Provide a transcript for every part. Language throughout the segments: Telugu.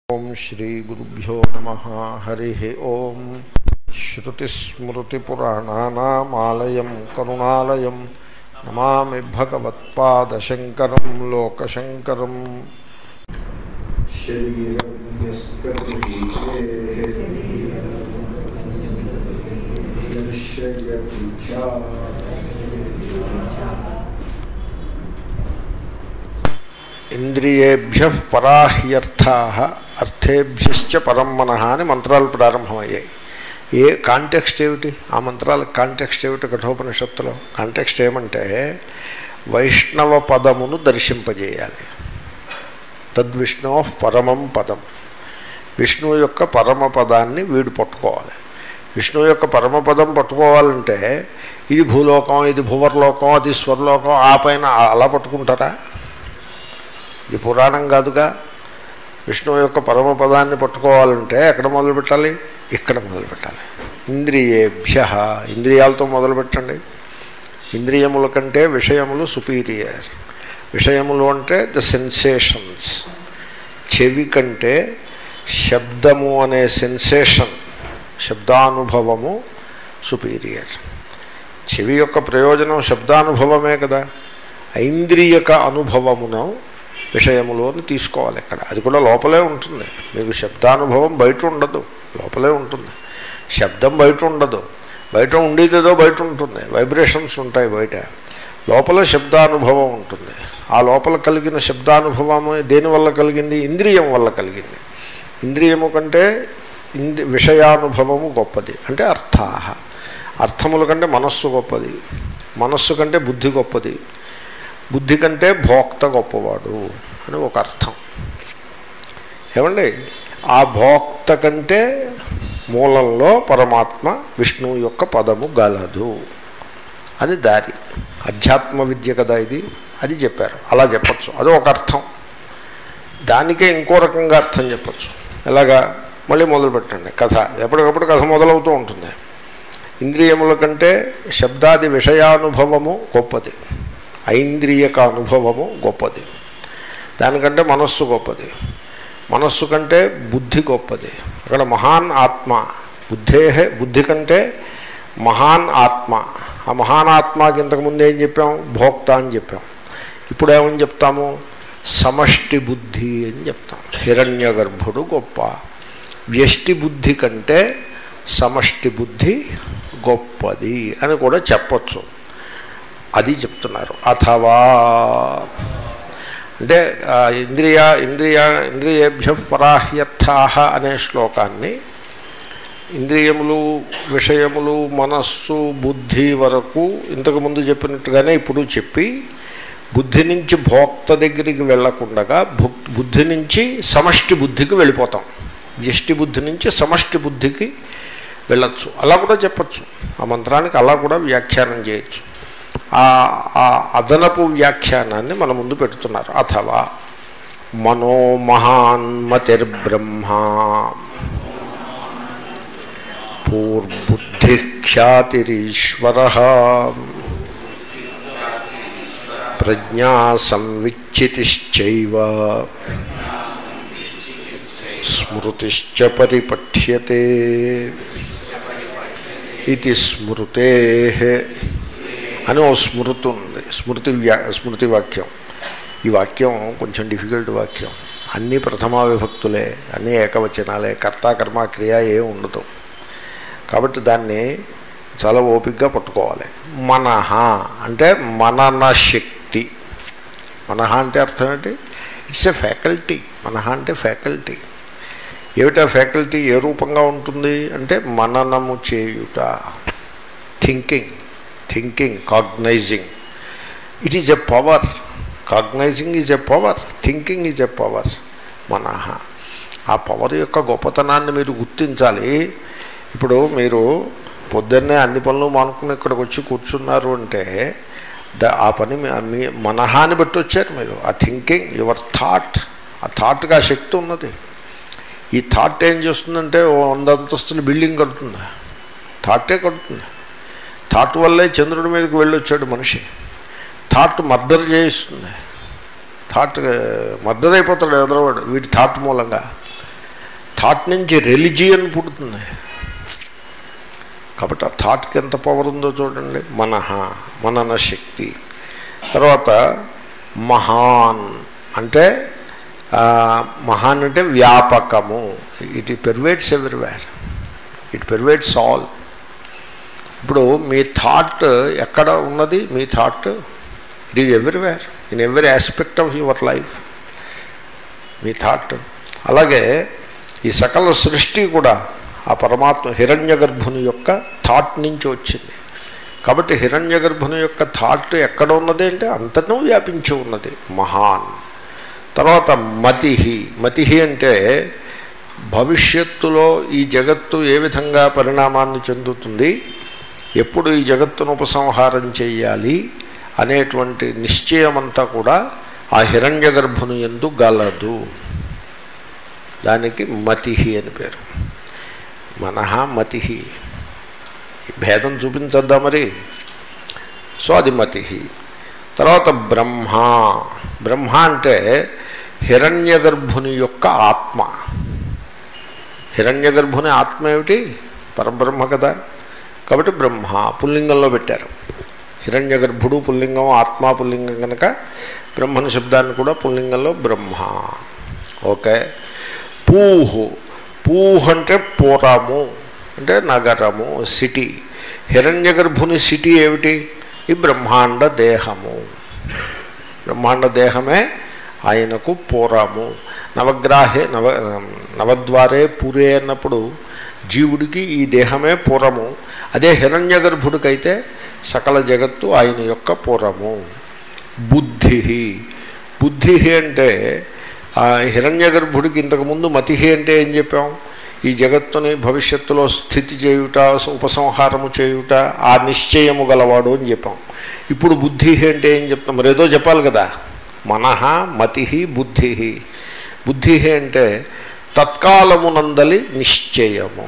ఓం శ్రీ గురుభ్యో నమ హరి ఓం శ్రుతిస్మృతిపురాణానామాలయం కరుణాలయం నమామి భగవత్పాదశంకరం లోకశంకరం శరీరం యస్కర్షయతి చ ఇంద్రియేభ్య పరాహ్యర్థా అర్థేభ్యశ్చ పరం మనః అని మంత్రాలు ప్రారంభమయ్యాయి ఏ కాంటెక్స్ట్ ఏమిటి ఆ మంత్రాల కాంటెక్స్ట్ ఏమిటి కఠోపనిషత్తులో కాంటెక్స్ట్ ఏమంటే వైష్ణవ పదమును దర్శింపజేయాలి తద్విష్ణో పరమం పదం విష్ణువు యొక్క పరమ పదాన్ని వీడు పట్టుకోవాలి విష్ణువు యొక్క పరమపదం పట్టుకోవాలంటే ఇది భూలోకం ఇది భువర్లోకం అది స్వర్లోకం ఆ పైన అలా పట్టుకుంటారా ఇది పురాణం కాదుగా విష్ణువు యొక్క పరమపదాన్ని పట్టుకోవాలంటే ఎక్కడ మొదలు పెట్టాలి ఇక్కడ మొదలు పెట్టాలి ఇంద్రియేభ్య ఇంద్రియాలతో మొదలు పెట్టండి ఇంద్రియముల కంటే విషయములు సుపీరియర్ విషయములు అంటే ద సెన్సేషన్స్ చెవి కంటే శబ్దము అనే సెన్సేషన్ శబ్దానుభవము సుపీరియర్ చెవి యొక్క ప్రయోజనం శబ్దానుభవమే కదా ఐంద్రియక అనుభవమును విషయములోని తీసుకోవాలి ఇక్కడ అది కూడా లోపలే ఉంటుంది మీకు శబ్దానుభవం బయట ఉండదు లోపలే ఉంటుంది శబ్దం బయట ఉండదు బయట ఉండేదేదో బయట ఉంటుంది వైబ్రేషన్స్ ఉంటాయి బయట లోపల శబ్దానుభవం ఉంటుంది ఆ లోపల కలిగిన శబ్దానుభవము దేనివల్ల కలిగింది ఇంద్రియం వల్ల కలిగింది ఇంద్రియము కంటే ఇంద్రి విషయానుభవము గొప్పది అంటే అర్థాహ అర్థముల కంటే మనస్సు గొప్పది మనస్సు కంటే బుద్ధి గొప్పది బుద్ధి కంటే భోక్త గొప్పవాడు అని ఒక అర్థం ఏమండి ఆ భోక్త కంటే మూలంలో పరమాత్మ విష్ణువు యొక్క పదము గలదు అని దారి అధ్యాత్మ విద్య కదా ఇది అది చెప్పారు అలా చెప్పచ్చు అది ఒక అర్థం దానికే ఇంకో రకంగా అర్థం చెప్పచ్చు ఎలాగా మళ్ళీ మొదలు పెట్టండి కథ ఎప్పటికప్పుడు కథ మొదలవుతూ ఉంటుంది ఇంద్రియముల కంటే శబ్దాది విషయానుభవము గొప్పది ఐంద్రియక అనుభవము గొప్పది దానికంటే మనస్సు గొప్పది మనస్సు కంటే బుద్ధి గొప్పది అక్కడ మహాన్ ఆత్మ బుద్ధే బుద్ధి కంటే మహాన్ ఆత్మ ఆ మహాన్ ఆత్మకి ఇంతకుముందు ఏం చెప్పాం భోక్త అని చెప్పాం ఇప్పుడు ఏమని చెప్తాము సమష్టి బుద్ధి అని చెప్తాం హిరణ్య గర్భుడు గొప్ప వ్యష్టి బుద్ధి కంటే సమష్టి బుద్ధి గొప్పది అని కూడా చెప్పచ్చు అది చెప్తున్నారు అథవా అంటే ఇంద్రియ ఇంద్రియ ఇంద్రియేభ్య పరాహ్యర్థా అనే శ్లోకాన్ని ఇంద్రియములు విషయములు మనస్సు బుద్ధి వరకు ఇంతకుముందు చెప్పినట్టుగానే ఇప్పుడు చెప్పి బుద్ధి నుంచి భోక్త దగ్గరికి వెళ్లకుండా బుద్ధి నుంచి సమష్టి బుద్ధికి వెళ్ళిపోతాం వ్యష్టి బుద్ధి నుంచి సమష్టి బుద్ధికి వెళ్ళచ్చు అలా కూడా చెప్పచ్చు ఆ మంత్రానికి అలా కూడా వ్యాఖ్యానం చేయొచ్చు ఆ అదనపు వ్యాఖ్యానాన్ని మన ముందు పెడుతున్నారు అథవా మనోమహాన్మతిర్బ్రహ్మ పూర్బుద్ధి ఖ్యాతిరీశ్వర ప్రజ్ఞా సంవిచ్చితిశ్చైవ స్మృతిశ్చ పరిపఠ్యతే ఇది స్మృతే అని ఓ స్మృతి ఉంది స్మృతి వ్యా స్మృతి వాక్యం ఈ వాక్యం కొంచెం డిఫికల్ట్ వాక్యం అన్నీ ప్రథమా విభక్తులే అన్నీ ఏకవచనాలే కర్త కర్మ క్రియ ఏ ఉండదు కాబట్టి దాన్ని చాలా ఓపికగా పట్టుకోవాలి మనహ అంటే మనన శక్తి మనహ అంటే అర్థం ఏంటి ఇట్స్ ఎ ఫ్యాకల్టీ మనహ అంటే ఫ్యాకల్టీ ఏమిటా ఫ్యాకల్టీ ఏ రూపంగా ఉంటుంది అంటే మననము చేయుట thinking thinking cognizing it is a power cognizing is a power thinking is a power మనహ ఆ పవర్ యొక్క గొప్పతనాన్ని మీరు గుర్తించాలి ఇప్పుడు మీరు పొద్దున్నే అన్ని పనులు మానుకుని ఇక్కడికి వచ్చి కూర్చున్నారు అంటే ద ఆ పని మీ మనహాన్ని బట్టి వచ్చారు మీరు ఆ థింకింగ్ యువర్ థాట్ ఆ థాట్కి ఆ శక్తి ఉన్నది ఈ థాట్ ఏం చేస్తుందంటే వంద అంతస్తుల బిల్డింగ్ కడుతుంది థాటే కడుతుంది థాట్ వల్లే చంద్రుడి మీదకి వెళ్ళొచ్చాడు మనిషి థాట్ మర్డర్ చేయిస్తుంది థాట్ మర్డర్ అయిపోతాడు ఎదరవాడు వీటి థాట్ మూలంగా థాట్ నుంచి రెలిజియన్ పుడుతుంది కాబట్టి ఆ థాట్కి ఎంత పవర్ ఉందో చూడండి మనహ మనన శక్తి తర్వాత మహాన్ అంటే ఆ, మహాన్ అంటే వ్యాపకము it pervades everywhere it pervades all ఇప్పుడు మీ థాట్ ఎక్కడ ఉన్నది మీ thought it is everywhere in every aspect of your life మీ థాట్ అలాగే ఈ సకల సృష్టి కూడా ఆ పరమాత్మ హిరణ్య గర్భుని యొక్క థాట్ నుంచి వచ్చింది కాబట్టి హిరణ్య గర్భుని యొక్క థాట్ ఎక్కడ ఉన్నది అంటే అంతటూ వ్యాపించి ఉన్నది మహాన్ తర్వాత మతిహి మతిహి అంటే భవిష్యత్తులో ఈ జగత్తు ఏ విధంగా పరిణామాన్ని చెందుతుంది ఎప్పుడు ఈ జగత్తును ఉపసంహారం చేయాలి అనేటువంటి నిశ్చయమంతా కూడా ఆ హిరణ్య గర్భుని ఎందు గలదు దానికి మతిహి అని పేరు మనహ మతిహి ఈ భేదం చూపించద్దా మరి సో అది మతిహి తర్వాత బ్రహ్మ బ్రహ్మ అంటే హిరణ్య గర్భుని యొక్క ఆత్మ హిరణ్య గర్భుని ఆత్మ ఏమిటి పరబ్రహ్మ కదా కాబట్టి బ్రహ్మ పుల్లింగంలో పెట్టారు హిరణ్య గర్భుడు పుల్లింగం ఆత్మ పుల్లింగం కనుక బ్రహ్మని శబ్దాన్ని కూడా పుల్లింగంలో బ్రహ్మ ఓకే పూహు పూహ్ అంటే పురము అంటే నగరము సిటీ హిరణ్య గర్భుని సిటీ ఏమిటి ఈ బ్రహ్మాండ దేహము బ్రహ్మాండ దేహమే ఆయనకు పురము నవగ్రాహే నవ నవద్వారే పురే అన్నప్పుడు జీవుడికి ఈ దేహమే పురము అదే హిరణ్య గర్భుడికైతే సకల జగత్తు ఆయన యొక్క పురము బుద్ధి బుద్ధి అంటే ఆ హిరణ్య గర్భుడికి ఇంతకుముందు మతిహి అంటే ఏం చెప్పాం ఈ జగత్తుని భవిష్యత్తులో స్థితి చేయుట ఉపసంహారము చేయుట ఆ నిశ్చయము గలవాడు అని చెప్పాం ఇప్పుడు బుద్ధి అంటే ఏం చెప్తాం మరి ఏదో చెప్పాలి కదా మనహ మతి బుద్ధి బుద్ధి అంటే తత్కాలమునందలి నిశ్చయము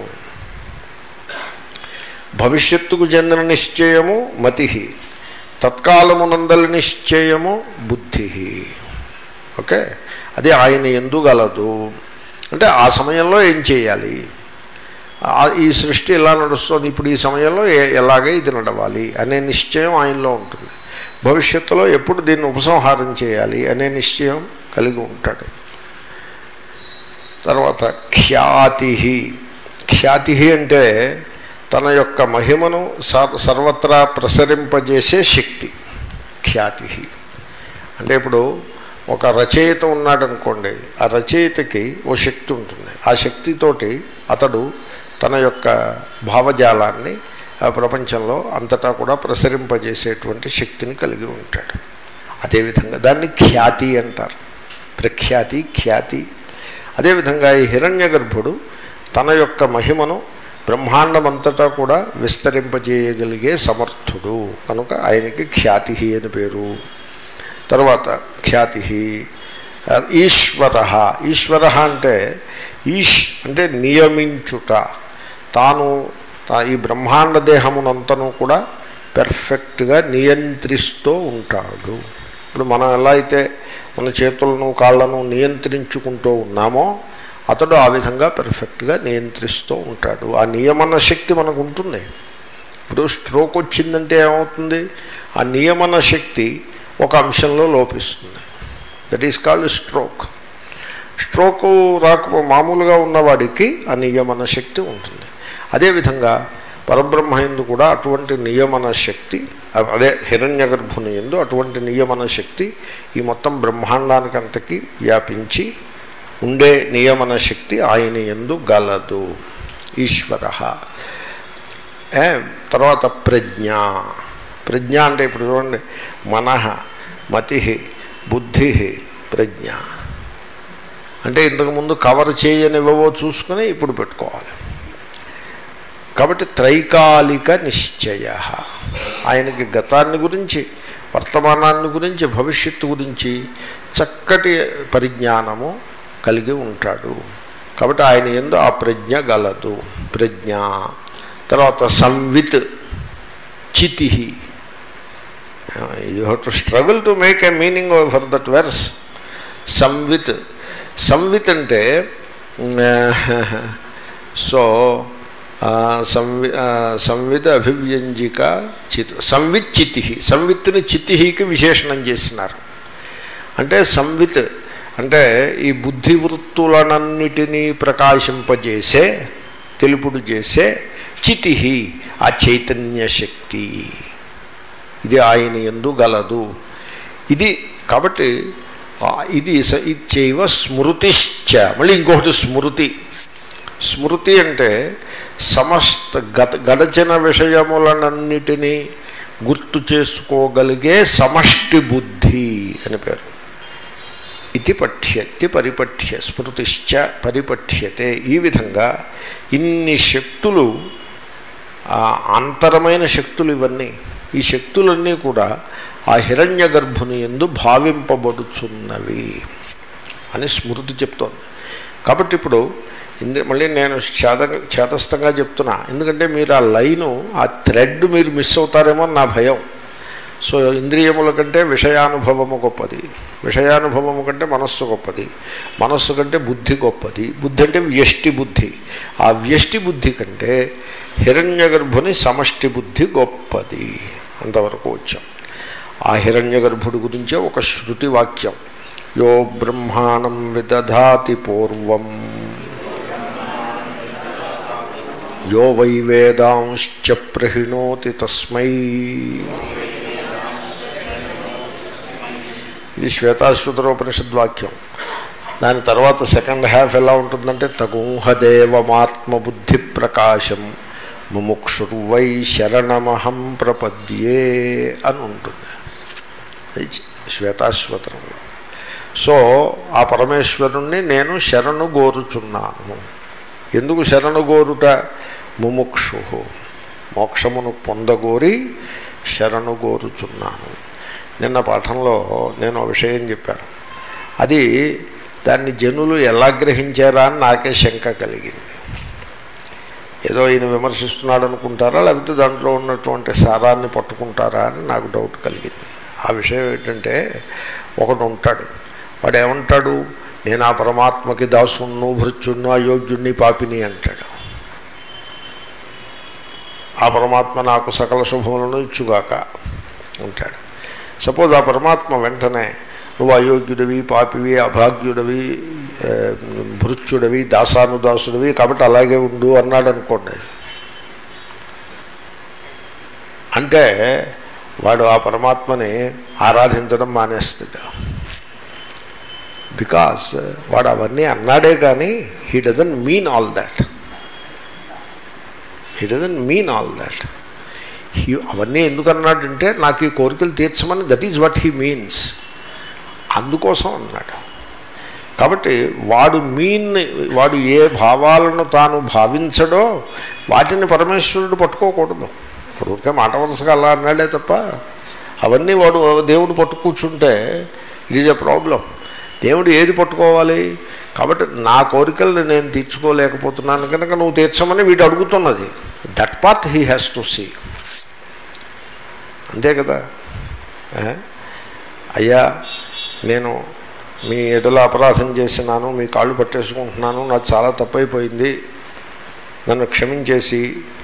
భవిష్యత్తుకు చెందిన నిశ్చయము మతి తత్కాలమునందలి నిశ్చయము బుద్ధి ఓకే అది ఆయన ఎందు గలదు అంటే ఆ సమయంలో ఏం చేయాలి ఆ- ఈ సృష్టి ఎలా నడుస్తుంది ఇప్పుడు ఈ సమయంలో ఏ- ఎలాగే ఇది నడవాలి అనే నిశ్చయం ఆయనలో ఉంటుంది భవిష్యత్తులో ఎప్పుడు దీన్ని ఉపసంహారం చేయాలి అనే నిశ్చయం కలిగి ఉంటాడు తర్వాత ఖ్యాతి ఖ్యాతి అంటే తన యొక్క మహిమను సర్ సర్వత్రా ప్రసరింపజేసే శక్తి ఖ్యాతి అంటే ఇప్పుడు ఒక రచయిత ఉన్నాడనుకోండి ఆ రచయితకి ఓ శక్తి ఉంటుంది ఆ శక్తితోటి అతడు తన యొక్క భావజాలాన్ని ఆ ప్రపంచంలో అంతటా కూడా ప్రసరింపజేసేటువంటి శక్తిని కలిగి ఉంటాడు అదేవిధంగా దాన్ని ఖ్యాతి అంటారు ప్రఖ్యాతి ఖ్యాతి అదేవిధంగా ఈ హిరణ్య గర్భుడు తన యొక్క మహిమను బ్రహ్మాండమంతటా కూడా విస్తరింపజేయగలిగే సమర్థుడు కనుక ఆయనకి ఖ్యాతి అని పేరు తర్వాత ఖ్యాతి ఈశ్వర ఈశ్వర అంటే ఈష్ అంటే నియమించుట తాను తా- ఈ బ్రహ్మాండ దేహమునంతను కూడా పెర్ఫెక్ట్గా నియంత్రిస్తూ ఉంటాడు ఇప్పుడు మనం ఎలా అయితే మన చేతులను కాళ్ళను నియంత్రించుకుంటూ ఉన్నామో అతడు ఆ విధంగా పెర్ఫెక్ట్గా నియంత్రిస్తూ ఉంటాడు ఆ నియమన శక్తి మనకు ఉంటుంది ఇప్పుడు స్ట్రోక్ వచ్చిందంటే ఏమవుతుంది ఆ నియమన శక్తి ఒక అంశంలో లోపిస్తుంది that is called stroke stroke రాక మామూలుగా ఉన్నవాడికి ఆ నియమన శక్తి ఉంటుంది అదేవిధంగా పరబ్రహ్మ ఎందు కూడా అటువంటి నియమన శక్తి అదే హిరణ్య గర్భుని ఎందు అటువంటి నియమన శక్తి ఈ మొత్తం బ్రహ్మాండానికి అంతకి వ్యాపించి ఉండే నియమన శక్తి ఆయన ఎందు గలదు ఈశ్వర ఏ తర్వాత ప్రజ్ఞ ప్రజ్ఞ అంటే ఇప్పుడు చూడండి మనః మతి బుద్ధి ప్రజ్ఞ అంటే ఇంతకుముందు కవర్ చేయనివ్వవో చూసుకుని ఇప్పుడు పెట్టుకోవాలి కాబట్టి త్రైకాలిక నిశ్చయ ఆయనకి గతాన్ని గురించి వర్తమానాన్ని గురించి భవిష్యత్తు గురించి చక్కటి పరిజ్ఞానము కలిగి ఉంటాడు కాబట్టి ఆయన ఎందు ఆ ప్రజ్ఞ గలదు ప్రజ్ఞ తర్వాత సంవిత్ చితి you have to struggle to make a meaning for that verse సంవిత్ సంవిత్ అంటే సో సంవి సంవిధ అభివ్యంజిక చిత్ సంవిత్ చితి సంవిత్ని చితికి విశేషణం చేసినారు అంటే సంవిత్ అంటే ఈ బుద్ధి వృత్తులనన్నిటినీ ప్రకాశింపజేసే తెలుపుడు చేసే చితి ఆ చైతన్య శక్తి ఇది ఆయన ఎందు గలదు ఇది కాబట్టి ఇది ఇది చేయవ స్మృతిశ్చ మళ్ళీ ఇంకొకటి స్మృతి స్మృతి అంటే సమస్త గత గడచిన విషయములనన్నిటినీ గుర్తు చేసుకోగలిగే సమష్టి బుద్ధి అని పేరు ఇది పఠ్యతి పరిపఠ్య స్మృతిశ్చ పరిపఠ్యతే ఈ విధంగా ఇన్ని శక్తులు అంతరమైన శక్తులు ఇవన్నీ ఈ శక్తులన్నీ కూడా ఆ హిరణ్య గర్భుని ఎందు భావింపబడుచున్నవి అని స్మృతి చెప్తోంది కాబట్టి ఇప్పుడు ఇంద్ర మళ్ళీ నేను చేత చేతస్థంగా చెప్తున్నా ఎందుకంటే మీరు ఆ లైను ఆ థ్రెడ్ మీరు మిస్ అవుతారేమో నా భయం సో ఇంద్రియముల కంటే విషయానుభవము గొప్పది విషయానుభవము కంటే మనస్సు గొప్పది మనస్సు కంటే బుద్ధి గొప్పది బుద్ధి అంటే వ్యష్టి బుద్ధి ఆ వ్యష్టి బుద్ధి కంటే హిరణ్య గర్భుని సమష్టి బుద్ధి గొప్పది అంతవరకు వచ్చాం ఆ హిరణ్య గర్భుడి గురించే ఒక శృతి వాక్యం యో బ్రహ్మాణం విదధాతి పూర్వం యో వై వేదాంశ్చ ప్రహిణోతి తస్మై ఇది శ్వేతాశ్వతరోపనిషద్వాక్యం దాని తర్వాత సెకండ్ హాఫ్ ఎలా ఉంటుందంటే తగుంహదేవమాత్మబుద్ధి ప్రకాశం ముముక్షుర్వై శరణమహం ప్రపద్యే అని ఉంటుంది శ్వేతాశ్వతరంలో సో ఆ పరమేశ్వరుణ్ణి నేను శరణు గోరుచున్నాను ఎందుకు శరణు గోరుట ముముక్షు మోక్షమును పొందగోరి శరణు గోరుచున్నాను నిన్న పాఠంలో నేను ఒక విషయం చెప్పాను అది దాన్ని జనులు ఎలా గ్రహించారా అని నాకే శంక కలిగింది ఏదో ఈయన విమర్శిస్తున్నాడు అనుకుంటారా లేకపోతే దాంట్లో ఉన్నటువంటి సారాన్ని పట్టుకుంటారా అని నాకు డౌట్ కలిగింది ఆ విషయం ఏంటంటే ఒకడు ఉంటాడు వాడు ఏమంటాడు నేను ఆ పరమాత్మకి దాసుణ్ణు భృత్యుణ్ణు అయోగ్యుణ్ణి పాపిని అంటాడు ఆ పరమాత్మ నాకు సకల శుభములను ఇచ్చుగాక అంటాడు సపోజ్ ఆ పరమాత్మ వెంటనే నువ్వు అయోగ్యుడివి పాపివి అభాగ్యుడివి భృత్యుడివి దాసానుదాసుడివి కాబట్టి అలాగే ఉండు అన్నాడు అనుకోండి అంటే వాడు ఆ పరమాత్మని ఆరాధించడం మానేస్తాడు బికాస్ వాడు అవన్నీ అన్నాడే కానీ he doesn't mean all that he doesn't mean all that he అవన్నీ ఎందుకు అన్నాడంటే నాకు ఈ కోరికలు తీర్చమని that is what he means అందుకోసం అన్నాడు కాబట్టి వాడు మీన్ వాడు ఏ భావాలను తాను భావించడో వాటిని పరమేశ్వరుడు పట్టుకోకూడదు ఇప్పుడు ఊరికే మాట వరుసగా అలా అన్నాడే తప్ప అవన్నీ వాడు దేవుడు పట్టు కూర్చుంటే ఇట్ ఈజ్ ఎ ప్రాబ్లం దేవుడు ఏది పట్టుకోవాలి కాబట్టి నా కోరికలు నేను తీర్చుకోలేకపోతున్నాను కనుక నువ్వు తీర్చమని వీడు అడుగుతున్నది that part he has to see అంతే కదా అయ్యా నేను మీ ఎడల అపరాధం చేసినాను మీ కాళ్ళు పట్టేసుకుంటున్నాను నాకు చాలా తప్పైపోయింది నన్ను క్షమించేసి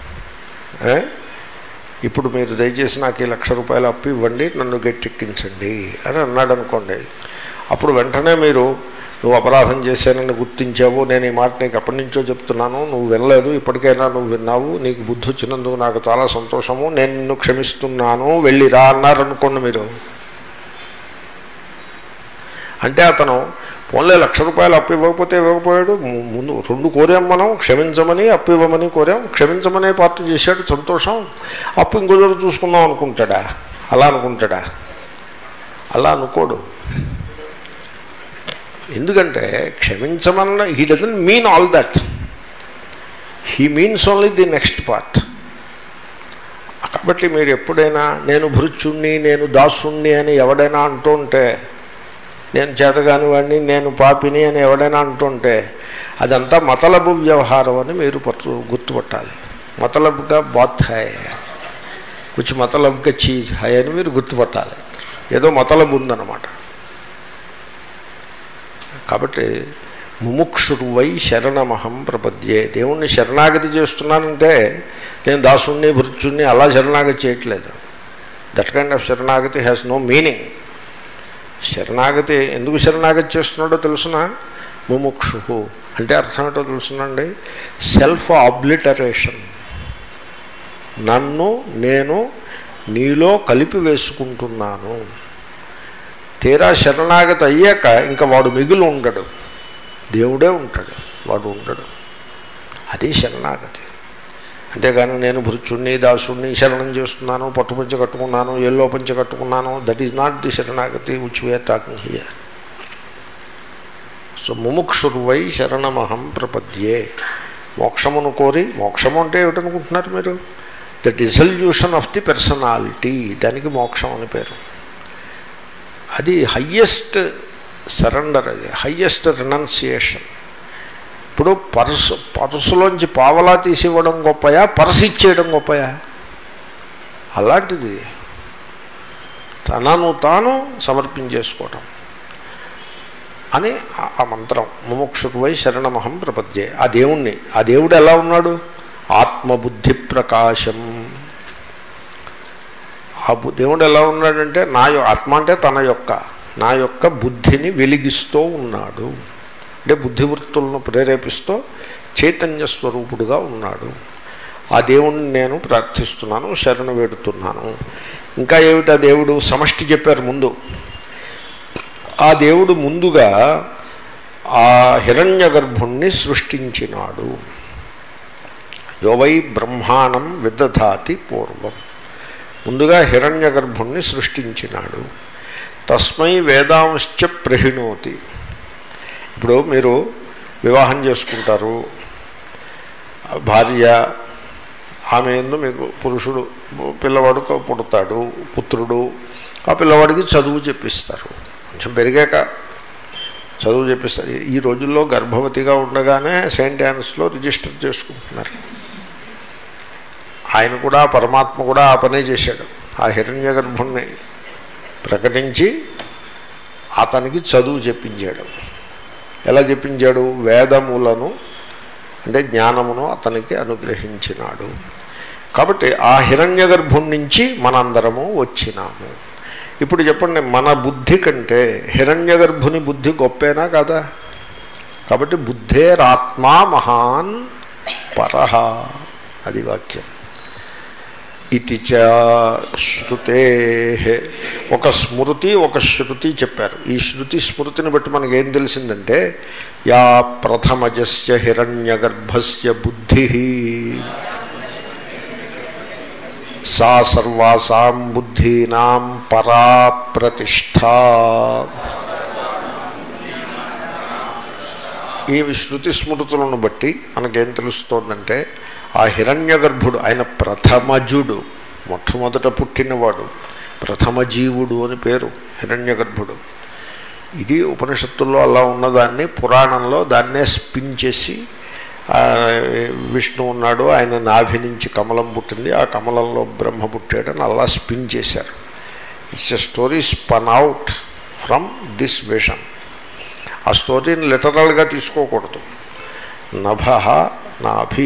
ఇప్పుడు మీరు దయచేసి నాకు ఈ లక్ష రూపాయలు అప్పు ఇవ్వండి నన్ను గట్టెక్కించండి అని అన్నాడు అనుకోండి అప్పుడు వెంటనే మీరు నువ్వు అపరాధం చేశానని గుర్తించావు నేను ఈ మాట నీకు ఎప్పటి నుంచో చెప్తున్నాను నువ్వు వినలేదు ఇప్పటికైనా నువ్వు విన్నావు నీకు బుద్ధి వచ్చినందుకు నాకు చాలా సంతోషము నేను నిన్ను క్షమిస్తున్నాను వెళ్ళిరా అన్నారనుకోండి మీరు అంటే అతను పోన్లే లక్ష రూపాయలు అప్పు ఇవ్వకపోతే ఇవ్వకపోయాడు ముందు రెండు కోరాం మనం క్షమించమని అప్పు ఇవ్వమని కోరాం క్షమించమనే పార్టీ చేశాడు సంతోషం అప్పు ఇంకో రోజు చూసుకుందాం అనుకుంటాడా అలా అనుకుంటాడా అలా అనుకోడు ఎందుకంటే క్షమించమన్న he doesn't mean all that he means only the next part కాబట్టి మీరు ఎప్పుడైనా నేను భృత్యుణ్ణి నేను దాసుణ్ణి అని ఎవడైనా అంటుంటే నేను చేతగాని వాడిని నేను పాపిని అని ఎవడైనా అంటుంటే అదంతా మతలబు వ్యవహారం అని మీరు పట్టు గుర్తుపట్టాలి మతలబ్గా బాత్ హాయ్ కుచి మతలబ్గా చీజ్ హాయ్ అని మీరు గుర్తుపట్టాలి ఏదో మతలబు ఉందన్నమాట కాబట్టి ముముక్షుర్వై శరణమహం ప్రపద్యే దేవుణ్ణి శరణాగతి చేస్తున్నానంటే నేను దాసుణ్ణి భృత్యుణ్ణి అలా శరణాగతి చేయట్లేదు దట్ కైండ్ ఆఫ్ శరణాగతి హ్యాస్ నో మీనింగ్ శరణాగతి ఎందుకు శరణాగతి చేస్తున్నాడో తెలుసిన ముముక్షు అంటే అర్థం ఏంటో తెలుసునండి సెల్ఫ్ ఆబ్లిటరేషన్ నన్ను నేను నీలో కలిపి వేసుకుంటున్నాను తీరా శరణాగతి అయ్యాక ఇంకా వాడు మిగులు ఉండడు దేవుడే ఉంటాడు వాడు ఉండడు అది శరణాగతి అంతేగాని నేను భృత్యుణ్ణి దాసుణ్ణి శరణం చేస్తున్నాను పట్టుపంచ కట్టుకున్నాను ఎల్లో పంచ కట్టుకున్నాను దట్ ఈజ్ నాట్ ది శరణాగతి which we're talking here so ముముక్షుర్వై శరణమహం ప్రపద్యే మోక్షమును కోరి మోక్షము అంటే ఏమిటనుకుంటున్నారు మీరు the dissolution of the personality దానికి మోక్షం అని పేరు అది హయ్యెస్ట్ సరెండర్ అది హయ్యెస్ట్ రినౌన్సియేషన్ ఇప్పుడు పర్సు పర్సులోంచి పావలా తీసివ్వడం గొప్పయా పర్సు ఇచ్చేయడం గొప్పయా అలాంటిది తనను తాను సమర్పించేసుకోవటం అని ఆ మంత్రం ముముక్షుర్వై శరణమహం ప్రపద్యే ఆ దేవుణ్ణి ఆ దేవుడు ఎలా ఉన్నాడు ఆత్మబుద్ధి ప్రకాశం ఆ దేవుడు ఎలా ఉన్నాడంటే నా ఆత్మ అంటే తన యొక్క నా యొక్క బుద్ధిని వెలిగిస్తూ ఉన్నాడు అంటే బుద్ధివృత్తులను ప్రేరేపిస్తూ చైతన్య స్వరూపుడుగా ఉన్నాడు ఆ దేవుణ్ణి నేను ప్రార్థిస్తున్నాను శరణు వేడుతున్నాను ఇంకా ఏమిటి ఆ దేవుడు సమష్టి చెప్పారు ముందు ఆ దేవుడు ముందుగా ఆ హిరణ్య గర్భుణ్ణి సృష్టించినాడు యోవై బ్రహ్మాండం విదధాతి పూర్వం ముందుగా హిరణ్య గర్భుణ్ణి సృష్టించినాడు తస్మై వేదాంశ్చ ప్రహిణోతి ఇప్పుడు మీరు వివాహం చేసుకుంటారు భార్య ఆమె ఎందు మీకు పురుషుడు పిల్లవాడు పుడతాడు పుత్రుడు ఆ పిల్లవాడికి చదువు చెప్పిస్తారు కొంచెం పెరిగాక చదువు చెప్పిస్తారు ఈ రోజుల్లో గర్భవతిగా ఉండగానే సెయింట్ యాన్స్లో రిజిస్టర్ చేసుకుంటున్నారు ఆయన కూడా పరమాత్మ కూడా ఆ పనే చేశాడు ఆ హిరణ్య గర్భుణ్ణి ప్రకటించి అతనికి చదువు చెప్పించాడు ఎలా చెప్పించాడు వేదములను అంటే జ్ఞానమును అతనికి అనుగ్రహించినాడు కాబట్టి ఆ హిరణ్య గర్భుడి నుంచి మనందరము వచ్చినాము ఇప్పుడు చెప్పండి మన బుద్ధి కంటే హిరణ్య గర్భుని బుద్ధి గొప్పేనా కదా కాబట్టి బుద్ధేరాత్మా మహాన్ పరహ అది వాక్యం ఇది చ శృతే ఒక స్మృతి ఒక శృతి చెప్పారు ఈ శృతి స్మృతిని బట్టి మనకి ఏం తెలిసిందంటే యా ప్రథమజస్య హిరణ్య గర్భస్య బుద్ధి సా సర్వాసాం బుద్ధీనాం పరా ప్రతిష్ట ఈ శృతి స్మృతులను బట్టి మనకేం తెలుస్తోందంటే ఆ హిరణ్య గర్భుడు ఆయన ప్రథమజుడు మొట్టమొదట పుట్టినవాడు ప్రథమ జీవుడు అని పేరు హిరణ్య గర్భుడు ఇది ఉపనిషత్తుల్లో అలా ఉన్నదాన్ని పురాణంలో దాన్నే స్పిన్ చేసి విష్ణు ఉన్నాడు ఆయన నాభి నుంచి కమలం పుట్టింది ఆ కమలంలో బ్రహ్మ పుట్టాడని అలా స్పిన్ చేశారు it's a story spun out from this vision ఆ స్టోరీని లిటరల్గా తీసుకోకూడదు నభ నాభి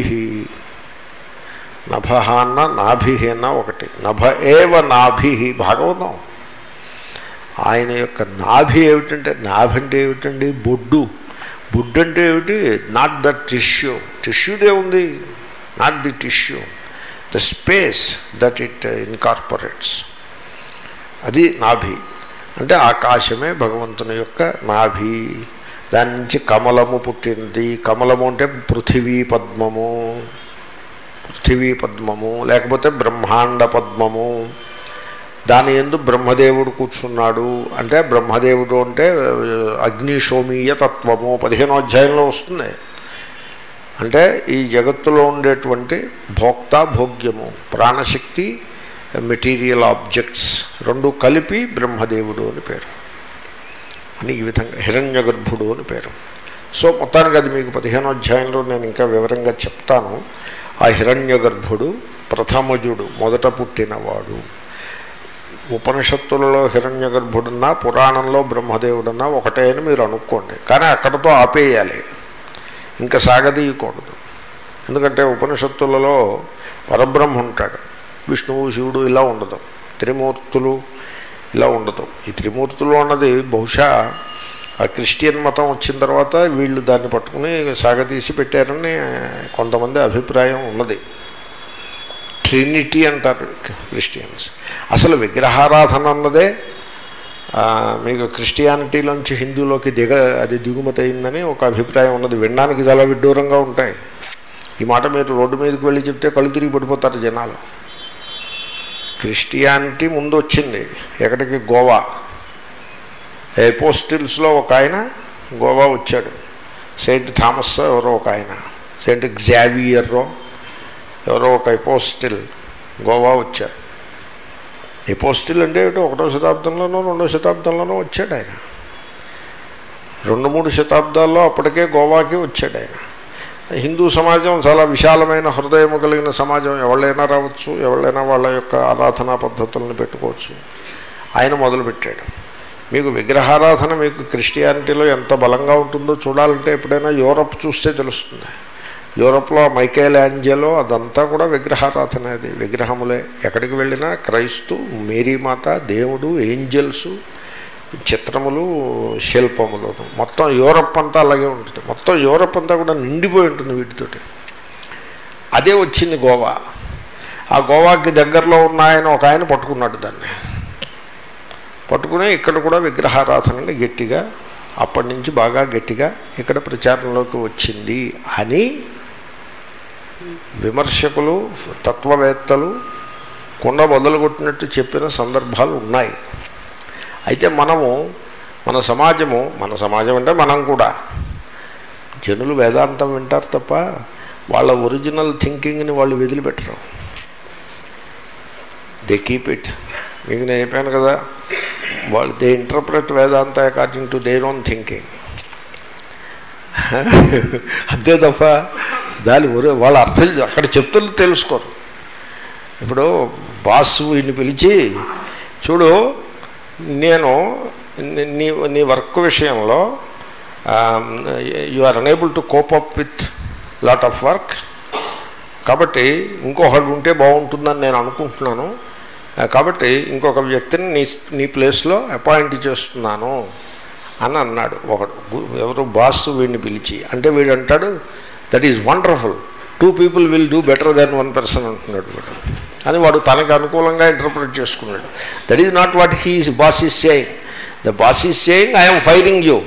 నభ అన్న నాభి అన్న ఒకటి నభ ఏవ నాభి భాగవతం ఆయన యొక్క నాభి ఏమిటంటే నాభి అంటే ఏమిటండి బొడ్డు బొడ్డు అంటే ఏమిటి నాట్ ద టిష్యూ టిష్యూదే ఉంది not the tissue the space that it incorporates అది నాభి అంటే ఆకాశమే భగవంతుని యొక్క నాభి దాని నుంచి కమలము పుట్టింది కమలము అంటే పృథివీ పద్మము పృథివీ పద్మము లేకపోతే బ్రహ్మాండ పద్మము దాని ఎందు బ్రహ్మదేవుడు కూర్చున్నాడు అంటే బ్రహ్మదేవుడు అంటే అగ్నిశోమీయ తత్వము పదిహేనో అధ్యాయంలో వస్తుంది అంటే ఈ జగత్తులో ఉండేటువంటి భోక్త భోగ్యము ప్రాణశక్తి మెటీరియల్ ఆబ్జెక్ట్స్ రెండు కలిపి బ్రహ్మదేవుడు అని పేరు అని ఈ విధంగా హిరణ్య గర్భుడు అని పేరు సో మొత్తానికి అది మీకు పదిహేనో అధ్యాయంలో నేను ఇంకా వివరంగా చెప్తాను ఆ హిరణ్య గర్భుడు ప్రథమజుడు మొదట పుట్టినవాడు ఉపనిషత్తులలో హిరణ్య గర్భుడున్నా పురాణంలో బ్రహ్మదేవుడున్నా ఒకటే అని మీరు అనుకోండి కానీ అక్కడతో ఆపేయాలి ఇంకా సాగదీయకూడదు ఎందుకంటే ఉపనిషత్తులలో పరబ్రహ్మ ఉంటాడు విష్ణువు శివుడు ఇలా ఉండదు త్రిమూర్తులు ఇలా ఉండదు ఈ త్రిమూర్తులు అన్నది బహుశా ఆ క్రిస్టియన్ మతం వచ్చిన తర్వాత వీళ్ళు దాన్ని పట్టుకుని సాగతీసి పెట్టారని కొంతమంది అభిప్రాయం ఉన్నది ట్రినిటీ అంటారు క్రిస్టియన్స్ అసలు విగ్రహారాధన అన్నదే ఆ, మీకు క్రిస్టియానిటీలోంచి హిందూలోకి దిగ అది దిగుమతి అయిందని ఒక అభిప్రాయం ఉన్నది వినడానికి చాలా విడ్డూరంగా ఉంటాయి ఈ మాట మీరు రోడ్డు మీదకి వెళ్ళి చెప్తే కళ్ళు తిరిగి పడిపోతారు జనాలు క్రిస్టియానిటీ ముందు వచ్చింది ఎక్కడికి గోవా ఎపోస్టిల్స్లో ఒక ఆయన గోవా వచ్చాడు సెయింట్ థామస్ ఎవరో ఒక ఆయన సెయింట్ గ్జావియర్రో ఎవరో ఒక ఎపోస్టిల్ గోవా వచ్చారు ఎపోస్టిల్ అంటే ఏమిటో ఒకటో శతాబ్దంలోనో రెండో శతాబ్దంలోనో వచ్చాడు ఆయన రెండు మూడు శతాబ్దాల్లో అప్పటికే గోవాకి వచ్చాడు ఆయన హిందూ సమాజం చాలా విశాలమైన హృదయం కలిగిన సమాజం ఎవళ్ళైనా రావచ్చు ఎవళ్ళైనా వాళ్ళ యొక్క ఆరాధనా పద్ధతులను పెట్టుకోవచ్చు ఆయన మొదలుపెట్టాడు మీకు విగ్రహారాధన మీకు క్రిస్టియానిటీలో ఎంత బలంగా ఉంటుందో చూడాలంటే ఎప్పుడైనా యూరప్ చూస్తే తెలుస్తుంది యూరప్లో మైకేల్ యాంజలో అదంతా కూడా విగ్రహారాధన అది విగ్రహములే ఎక్కడికి వెళ్ళినా క్రైస్తు మేరీమాత దేవుడు ఏంజల్సు చిత్రములు శిల్పములు మొత్తం యూరప్ అంతా అలాగే ఉంటుంది మొత్తం యూరప్ అంతా కూడా నిండిపోయి ఉంటుంది వీటితోటి అదే వచ్చింది గోవా ఆ గోవాకి దగ్గరలో ఉన్న ఆయన ఒక ఆయన పట్టుకున్నాడు దాన్ని పట్టుకుని ఇక్కడ కూడా విగ్రహారాధనని గట్టిగా అప్పటి నుంచి బాగా గట్టిగా ఇక్కడ ప్రచారంలోకి వచ్చింది అని విమర్శకులు తత్వవేత్తలు కుండ మొదలుగొట్టినట్టు చెప్పిన సందర్భాలు ఉన్నాయి అయితే మనము మన సమాజము మన సమాజం అంటే మనం కూడా జనులు వేదాంతం వింటారు తప్ప వాళ్ళ ఒరిజినల్ థింకింగ్ని వాళ్ళు వదిలిపెట్టరు దే కీప్ ఇట్ మీకు నేను చెప్పాను కదా వాళ్ళు they interpret Vedanta according to their own thinking అంతే తప్ప దాని ఒరే వాళ్ళ అర్థం అక్కడ చెప్తులు తెలుసుకోరు ఇప్పుడు బాస్ వీడిని పిలిచి చూడు నేను నీ- నీ నీ వర్క్ విషయంలో you are unable to cope up with lot of work కాబట్టి ఇంకొకటి ఉంటే బాగుంటుందని నేను అనుకుంటున్నాను ఆ, కాబట్టి ఇంకొక వ్యక్తిని నీ నీ ప్లేస్లో అపాయింట్ చేస్తున్నాను అని అన్నాడు ఒకడు గు- ఎవరు బాస్ వీడిని పిలిచి అంటే వీడు అంటాడు that is wonderful two people will do better than one person అంటున్నాడు వీడు అని వాడు తనకు అనుకూలంగా ఇంటర్ప్రిట్ చేసుకున్నాడు that is not what he boss is saying the boss is saying I'm firing you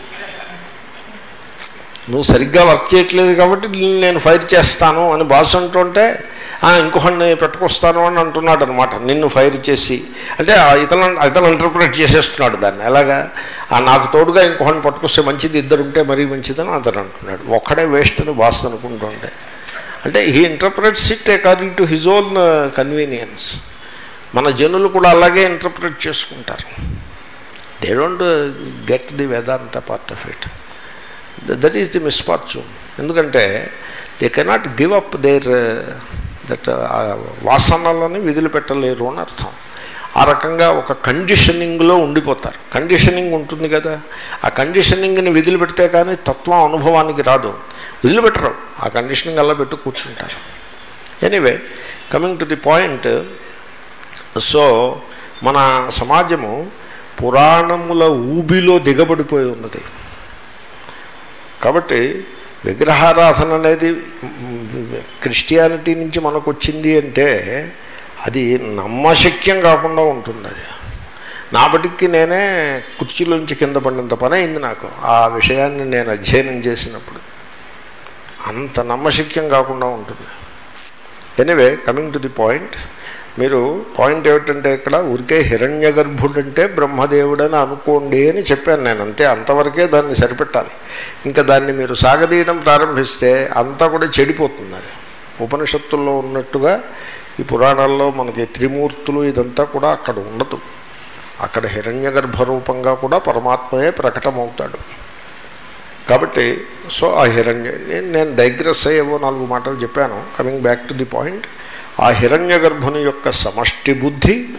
నువ్వు సరిగ్గా వర్క్ చేయట్లేదు కాబట్టి నిన్ను నేను ఫైర్ చేస్తాను అని బాస్ అంటుంటే "ఆ, ఇంకొకడిని పెట్టుకొస్తాను అని అంటున్నాడు అనమాట నిన్ను ఫైర్ చేసి అంటే ఆ ఇతను ఇతను ఇంటర్ప్రిట్ చేసేస్తున్నాడు దాన్ని ఎలాగా "ఆ, నాకు తోడుగా ఇంకొకరిని పట్టుకొస్తే మంచిది ఇద్దరు ఉంటే మరీ మంచిదని అతను అంటున్నాడు ఒక్కడే వేస్ట్ అని బాస్ అనుకుంటుంటే అంటే he interprets it according to his own convenience మన జనులు కూడా అలాగే ఇంటర్ప్రిట్ చేసుకుంటారు they don't get the Vedanta part of it that is the misfortune ఎందుకంటే they cannot give up their that వాసనలని విదిలిపెట్టలేరు అని అర్థం ఆ రకంగా ఒక కండిషనింగ్లో ఉండిపోతారు కండిషనింగ్ ఉంటుంది కదా ఆ కండిషనింగ్ని విదిలిపెడితే కానీ తత్వం అనుభవానికి రాదు వదిలిపెట్టరు ఆ కండిషనింగ్ అలా పెట్టు కూర్చుంటారు anyway coming to the point so మన సమాజము పురాణముల ఊబిలో దిగబడిపోయి ఉన్నది కాబట్టి విగ్రహారాధన అనేది క్రిస్టియానిటీ నుంచి మనకు వచ్చింది అంటే అది నమ్మశక్యం కాకుండా ఉంటుంది అది నా బటికి నేనే కుర్చీలోంచి కింద పడినంత పని అయింది నాకు ఆ విషయాన్ని నేను అధ్యయనం చేసినప్పుడు అంత నమ్మశక్యం కాకుండా ఉంటుంది anyway coming to the point మీరు పాయింట్ ఏమిటంటే ఇక్కడ ఊరికే హిరణ్య గర్భుడంటే బ్రహ్మదేవుడని అనుకోండి అని చెప్పాను నేను అంతే అంతవరకే దాన్ని సరిపెట్టాలి ఇంకా దాన్ని మీరు సాగదీయడం ప్రారంభిస్తే అంతా కూడా చెడిపోతుంది అది ఉపనిషత్తుల్లో ఉన్నట్టుగా ఈ పురాణాల్లో మనకి త్రిమూర్తులు ఇదంతా కూడా అక్కడ ఉండదు అక్కడ హిరణ్య గర్భరూపంగా కూడా పరమాత్మయే ప్రకటమవుతాడు కాబట్టి సో ఆ హిరణ్య నేను నేను డైగ్రెస్ అయ్యేవో నాలుగు మాటలు చెప్పాను coming back to the point ఆ హిరణ్య గర్భుని యొక్క సమష్టి బుద్ధి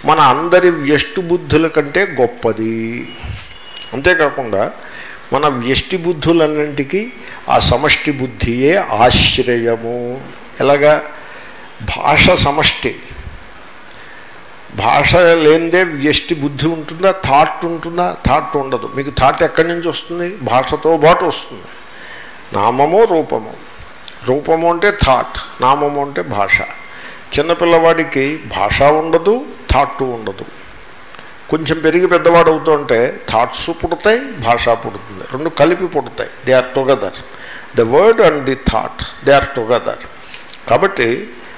మన అందరి వ్యష్టి బుద్ధుల కంటే గొప్పది అంతేకాకుండా మన వ్యష్టి బుద్ధులన్నింటికీ ఆ సమష్టి బుద్ధియే ఆశ్రయము ఎలాగా భాష సమష్టి భాష లేనిదే వ్యష్టి బుద్ధి ఉంటుందా థాట్ ఉంటుందా థాట్ ఉండదు మీకు థాట్ ఎక్కడి నుంచి వస్తుంది భాషతో పాటు వస్తుంది నామము రూపము రూపము అంటే థాట్ నామము అంటే భాష చిన్నపిల్లవాడికి భాష ఉండదు థాట్ ఉండదు కొంచెం పెరిగి పెద్దవాడు అవుతుంటే థాట్స్ పుడతాయి భాష పుడుతుంది రెండు కలిపి పుడతాయి they are together the word and the thought they are together కాబట్టి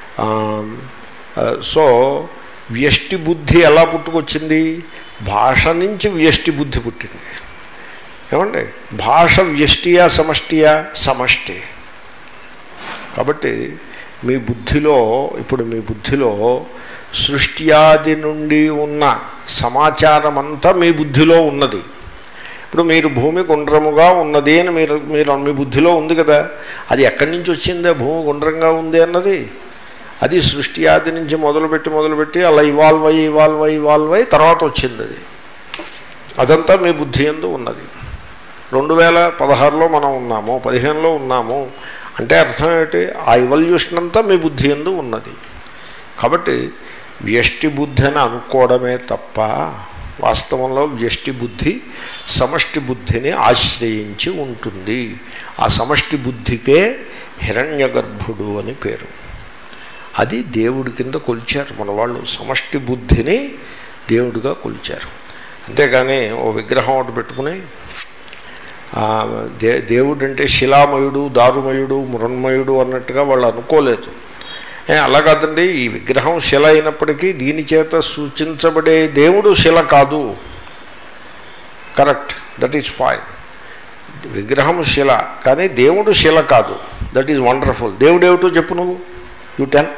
సో వ్యష్టి బుద్ధి ఎలా పుట్టుకొచ్చింది భాష నుంచి వ్యష్టి బుద్ధి పుట్టింది ఏమండి భాష వ్యష్టియా సమష్టియా సమష్టి కాబట్టి మీ బుద్ధిలో ఇప్పుడు మీ బుద్ధిలో సృష్ట్యాది నుండి ఉన్న సమాచారం అంతా మీ బుద్ధిలో ఉన్నది ఇప్పుడు మీరు భూమి గుండ్రముగా ఉన్నది అని మీరు మీరు మీ బుద్ధిలో ఉంది కదా అది ఎక్కడి నుంచి వచ్చిందే భూమి గుండ్రంగా ఉంది అన్నది అది సృష్టి ఆది నుంచి మొదలుపెట్టి మొదలుపెట్టి అలా ఇవాల్వ్ అయ్యి ఇవాల్వ్ అయ్యి ఇవాల్వ్ అయ్యి తర్వాత వచ్చింది అది అదంతా మీ బుద్ధి ఎందు ఉన్నది రెండు వేల పదహారులో మనం ఉన్నాము పదిహేనులో ఉన్నాము అంటే అర్థం ఏంటి ఆ ఇవల్యూషన్ అంతా మీ బుద్ధి ఎందు ఉన్నది కాబట్టి వ్యష్టి బుద్ధి అని అనుకోవడమే తప్ప వాస్తవంలో వ్యష్టి బుద్ధి సమష్టి బుద్ధిని ఆశ్రయించి ఉంటుంది ఆ సమష్టి బుద్ధికే హిరణ్యగర్భుడు అని పేరు అది దేవుడి కింద కొలిచారు మన వాళ్ళు సమష్టి బుద్ధిని దేవుడిగా కొలిచారు అంతేగాని ఓ విగ్రహం ఒకటి పెట్టుకుని దే దేవుడు అంటే శిలామయుడు దారుమయుడు మృణ్మయుడు అన్నట్టుగా వాళ్ళు అనుకోలేదు అలా కాదండి ఈ విగ్రహం శిల అయినప్పటికీ దీని చేత సూచించబడే దేవుడు శిల కాదు కరెక్ట్ దట్ ఈజ్ ఫైన్ విగ్రహం శిల కానీ దేవుడు శిల కాదు దట్ ఈజ్ వండర్ఫుల్ దేవుడు ఏమిటో చెప్పు నువ్వు యూ టెన్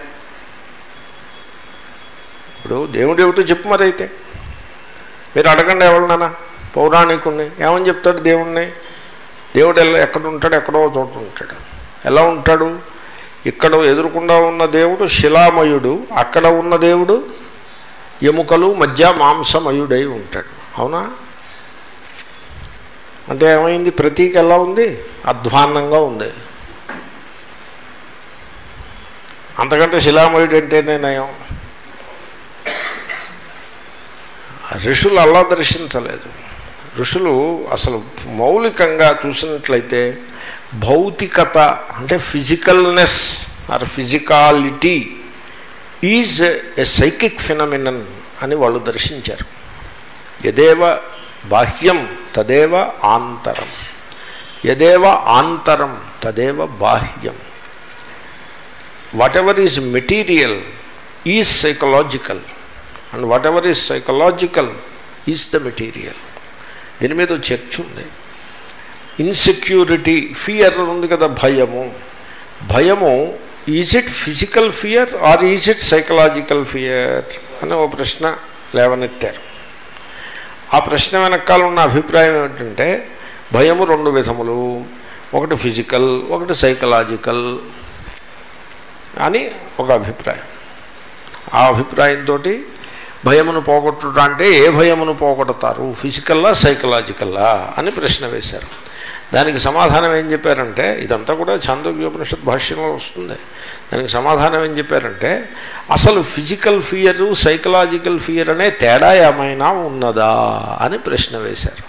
ఇప్పుడు దేవుడు ఏమిటో చెప్పు మరి అయితే మీరు అడగండి ఎవరినైనా పౌరాణికుణ్ణి ఏమని చెప్తాడు దేవుణ్ణి దేవుడు ఎలా ఎక్కడ ఉంటాడు ఎక్కడో చోట ఉంటాడు ఎలా ఉంటాడు ఇక్కడ ఎదురుకుండా ఉన్న దేవుడు శిలామయుడు అక్కడ ఉన్న దేవుడు ఎముకలు మధ్య మాంసమయుడై ఉంటాడు అవునా అంటే ఏమైంది ప్రతీక ఎలా ఉంది అధ్వాన్నంగా ఉంది అంతకంటే శిలామయుడు అంటేనే నయం ఋషులు అలా దర్శించలేదు ఋషులు అసలు మౌలికంగా చూసినట్లయితే భౌతికత అంటే physicalness or physicality is a psychic phenomenon అని వాళ్ళు దర్శించారు యదేవ బాహ్యం తదేవ ఆంతరం యదేవ ఆంతరం తదేవ బాహ్యం whatever is material is psychological and whatever is psychological is the material దీని మీద చర్చ ఉంది ఇన్సెక్యూరిటీ ఫియర్ ఉంది కదా భయము భయము is it physical fear or is it psychological fear అని ఒక ప్రశ్న లేవనెత్తారు ఆ ప్రశ్న వెనకాల ఉన్న అభిప్రాయం ఏమిటంటే భయము రెండు విధములు ఒకటి ఫిజికల్ ఒకటి సైకలాజికల్ అని ఒక అభిప్రాయం ఆ అభిప్రాయంతో భయమును పోగొట్టుట అంటే ఏ భయమును పోగొడతారు ఫిజికల్లా సైకలాజికల్లా అని ప్రశ్న వేశారు దానికి సమాధానం ఏం చెప్పారంటే ఇదంతా కూడా చాందోగ్యోపనిషత్ భాష్యంలో వస్తుంది దానికి సమాధానం ఏం చెప్పారంటే అసలు ఫిజికల్ ఫియర్ సైకలాజికల్ ఫియర్ అనే తేడా ఏమైనా ఉన్నదా అని ప్రశ్న వేశారు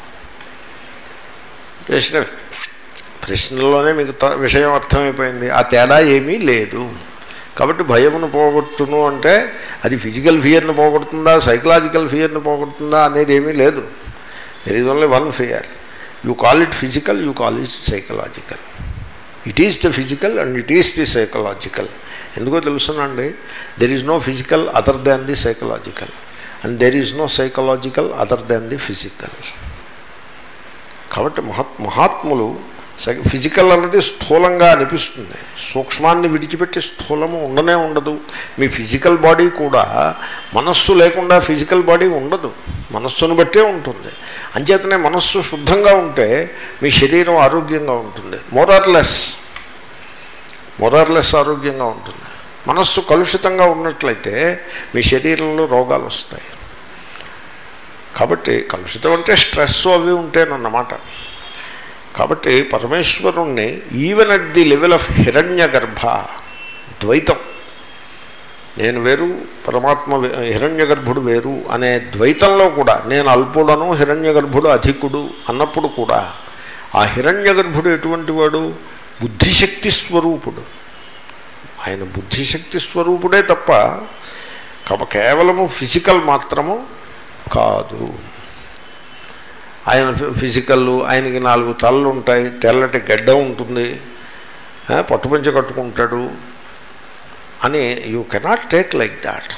ప్రశ్న ప్రశ్నలోనే మీకు విషయం అర్థమైపోయింది ఆ తేడా ఏమీ లేదు కాబట్టి భయమును పోగొట్టును అంటే అది ఫిజికల్ ఫియర్ను పోగొడుతుందా సైకలాజికల్ ఫియర్ను పోగొడుతుందా అనేది ఏమీ లేదు there is only one fear you call it physical you call it psychological it is the physical and it is the psychological ఎందుకో తెలుసునండి there is no physical other than the psychological and there is no psychological other than the physical కాబట్టి మహాత్ మహాత్ములు ఫిజికల్ అన్నది స్థూలంగా అనిపిస్తుంది సూక్ష్మాన్ని విడిచిపెట్టి స్థూలము ఉండనే ఉండదు మీ ఫిజికల్ బాడీ కూడా మనస్సు లేకుండా ఫిజికల్ బాడీ ఉండదు మనస్సును బట్టే ఉంటుంది అంచేతనే మనస్సు శుద్ధంగా ఉంటే మీ శరీరం ఆరోగ్యంగా ఉంటుంది మోరార్లెస్ మోరార్లెస్ ఆరోగ్యంగా ఉంటుంది మనస్సు కలుషితంగా ఉన్నట్లయితే మీ శరీరంలో రోగాలు వస్తాయి కాబట్టి కలుషితం అంటే స్ట్రెస్ అవి ఉంటేనన్నమాట కాబట్టి పరమేశ్వరుణ్ణి even at the level of హిరణ్య గర్భ ద్వైతం నేను వేరు పరమాత్మ హిరణ్య గర్భుడు వేరు అనే ద్వైతంలో కూడా నేను అల్పుడను హిరణ్య గర్భుడు అధికుడు అన్నప్పుడు కూడా ఆ హిరణ్య గర్భుడు ఎటువంటి వాడు బుద్ధిశక్తి స్వరూపుడు ఆయన బుద్ధిశక్తి స్వరూపుడే తప్ప కమ కేవలము ఫిజికల్ మాత్రము కాదు ఆయన ఫిజికల్ ఆయనకి నాలుగు తలలు ఉంటాయి తెల్లటి గడ్డ ఉంటుంది పట్టుపంచ కట్టుకుంటాడు అని you cannot take like that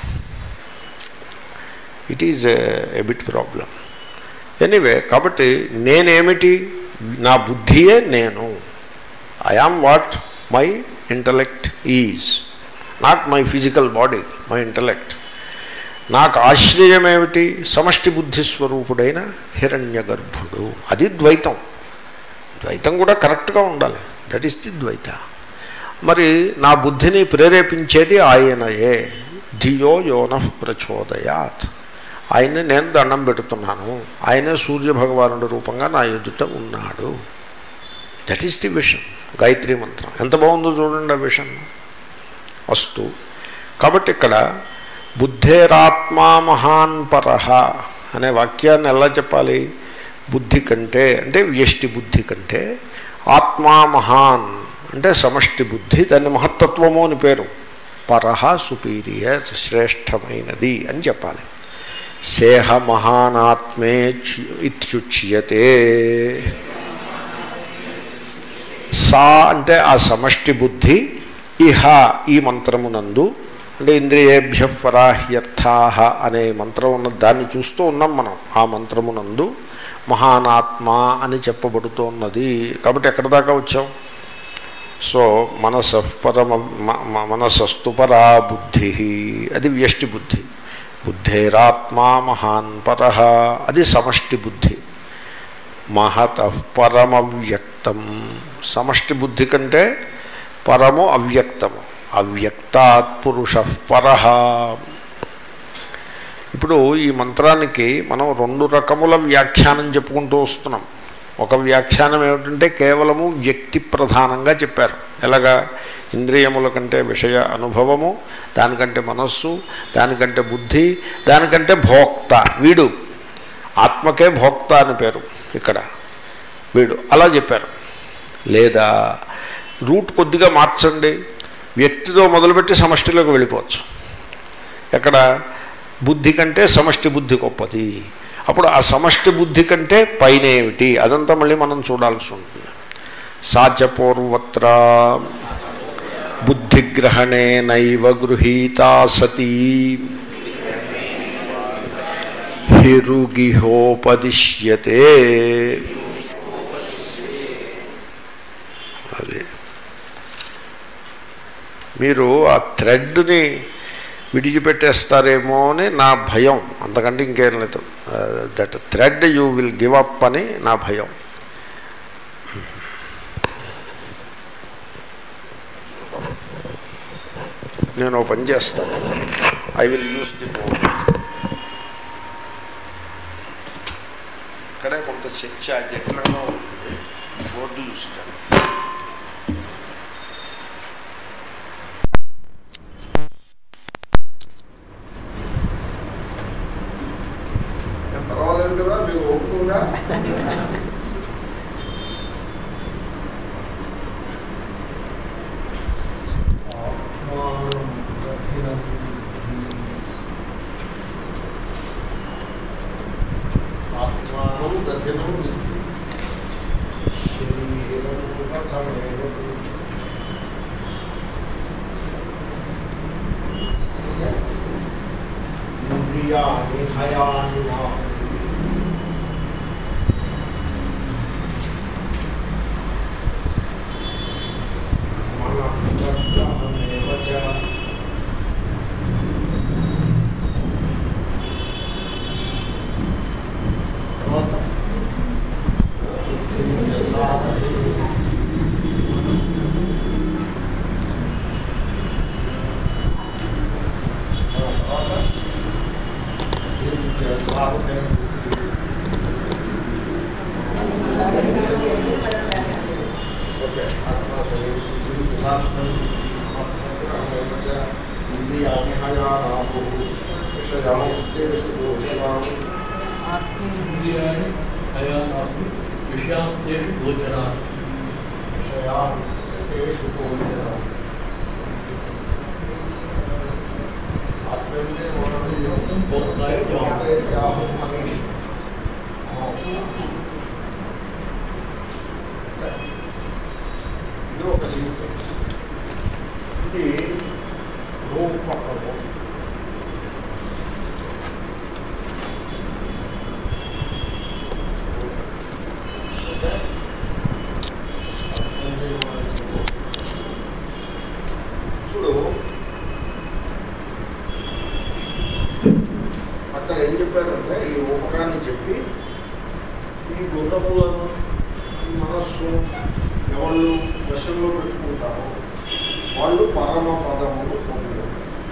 it is a bit problem anyway కాబట్టి నేనేమిటి నా బుద్ధియే నేను I am what my intellect is not my physical body my intellect నాకు ఆశ్రయం ఏమిటి సమష్టి బుద్ధి స్వరూపుడైన హిరణ్య గర్భుడు అది ద్వైతం ద్వైతం కూడా కరెక్ట్గా ఉండాలి దట్ ఈస్ ది ద్వైత మరి నా బుద్ధిని ప్రేరేపించేది ఆయనయే ధియో యోన ప్రచోదయాత్ ఆయన్ని నేను దండం పెడుతున్నాను ఆయనే సూర్యభగవానుడి రూపంగా నా ఎదుట ఉన్నాడు that is the vision Gayatri మంత్రం ఎంత బాగుందో చూడండి ఆ విషన్ వస్తు కాబట్టి ఇక్కడ బుద్ధేరాత్మా మహాన్ పరహ అనే వాక్యాన్ని ఎలా చెప్పాలి బుద్ధి కంటే అంటే వ్యష్టి బుద్ధి కంటే ఆత్మా మహాన్ అంటే సమష్టి బుద్ధి దాన్ని మహత్తత్వము అని పేరు పరహ సుపీరియర్ శ్రేష్టమైనది అని చెప్పాలి సేహ మహానాత్మే ఇత్యుచ్యతే సా అంటే ఆ సమష్టి బుద్ధి ఇహ ఈ మంత్రమునందు అంటే ఇంద్రియేభ్య పరాహ్యర్థా అనే మంత్రం ఉన్న దాన్ని చూస్తూ ఉన్నాం మనం ఆ మంత్రమునందు మహానాత్మ అని చెప్పబడుతోన్నది కాబట్టి ఎక్కడి దాకా వచ్చాం సో మనస పరమ మనసస్తు పరా బుద్ధి అది వ్యష్టి బుద్ధి బుద్ధేరాత్మా మహాన్ పర అది సమష్టి బుద్ధి మహత పరమవ్యక్తం సమష్టి బుద్ధి కంటే పరము అవ్యక్తము అవ్యక్తాత్ పురుష పర ఇప్పుడు ఈ మంత్రానికి మనం రెండు రకముల వ్యాఖ్యానం చెప్పుకుంటూ వస్తున్నాం ఒక వ్యాఖ్యానం ఏమిటంటే కేవలము వ్యక్తి ప్రధానంగా చెప్పారు ఎలాగా ఇంద్రియముల కంటే విషయ అనుభవము దానికంటే మనస్సు దానికంటే బుద్ధి దానికంటే భోక్త వీడు ఆత్మకే భోక్త అని పేరు ఇక్కడ వీడు అలా చెప్పారు లేదా రూట్ కొద్దిగా మార్చండి వ్యక్తితో మొదలుపెట్టి సమష్టిలోకి వెళ్ళిపోవచ్చు ఎక్కడ బుద్ధి కంటే సమష్టి బుద్ధి గొప్పది అప్పుడు ఆ సమష్టి బుద్ధి కంటే పైన ఏమిటి అదంతా మళ్ళీ మనం చూడాల్సి ఉంటుంది సాచ పూర్వత్ర బుద్ధిగ్రహణే నైవ గృహీతా సతీ హిరుగిహోపదిశ్యతే అది మీరు ఆ థ్రెడ్ని విడిచిపెట్టేస్తారేమో అని నా భయం అంతకంటే ఇంకేం లేదు that thread you will give up అని నా భయం నేను ఓ పని చేస్తాను I will use the board ఇక్కడే కొంత చర్చ జటిలంగా ఉంటుంది బోర్డు చూస్తాను పర్వాలేదు కదా మీరు ఓపుగా ఆత్మానం దధినం విద్ధి శరీరం కథమేవ ఇంద్రియాణి హయాన్ని మనఃప్రగ్రహమేవ చ తర్వాత ఇంద్రియాణి అయానాస్తి విషయాస్తేషు గోచరా విషయాలు గోచరం ఆత్మేంద్రియ మొత్తం పోతాయి రాహు మనీష్ ఇది ఒక సీక్వెన్స్ ఇది రూపకము ఓకే? ఇప్పుడు అక్కడ ఏం చెప్పారంటే ఈ రూపకాన్ని చెప్పి ఈ గుణములను ఈ మనస్సు ఎవళ్ళు వశంలో పెట్టుకుంటారో వాళ్ళు పరమ పదమును పొందారు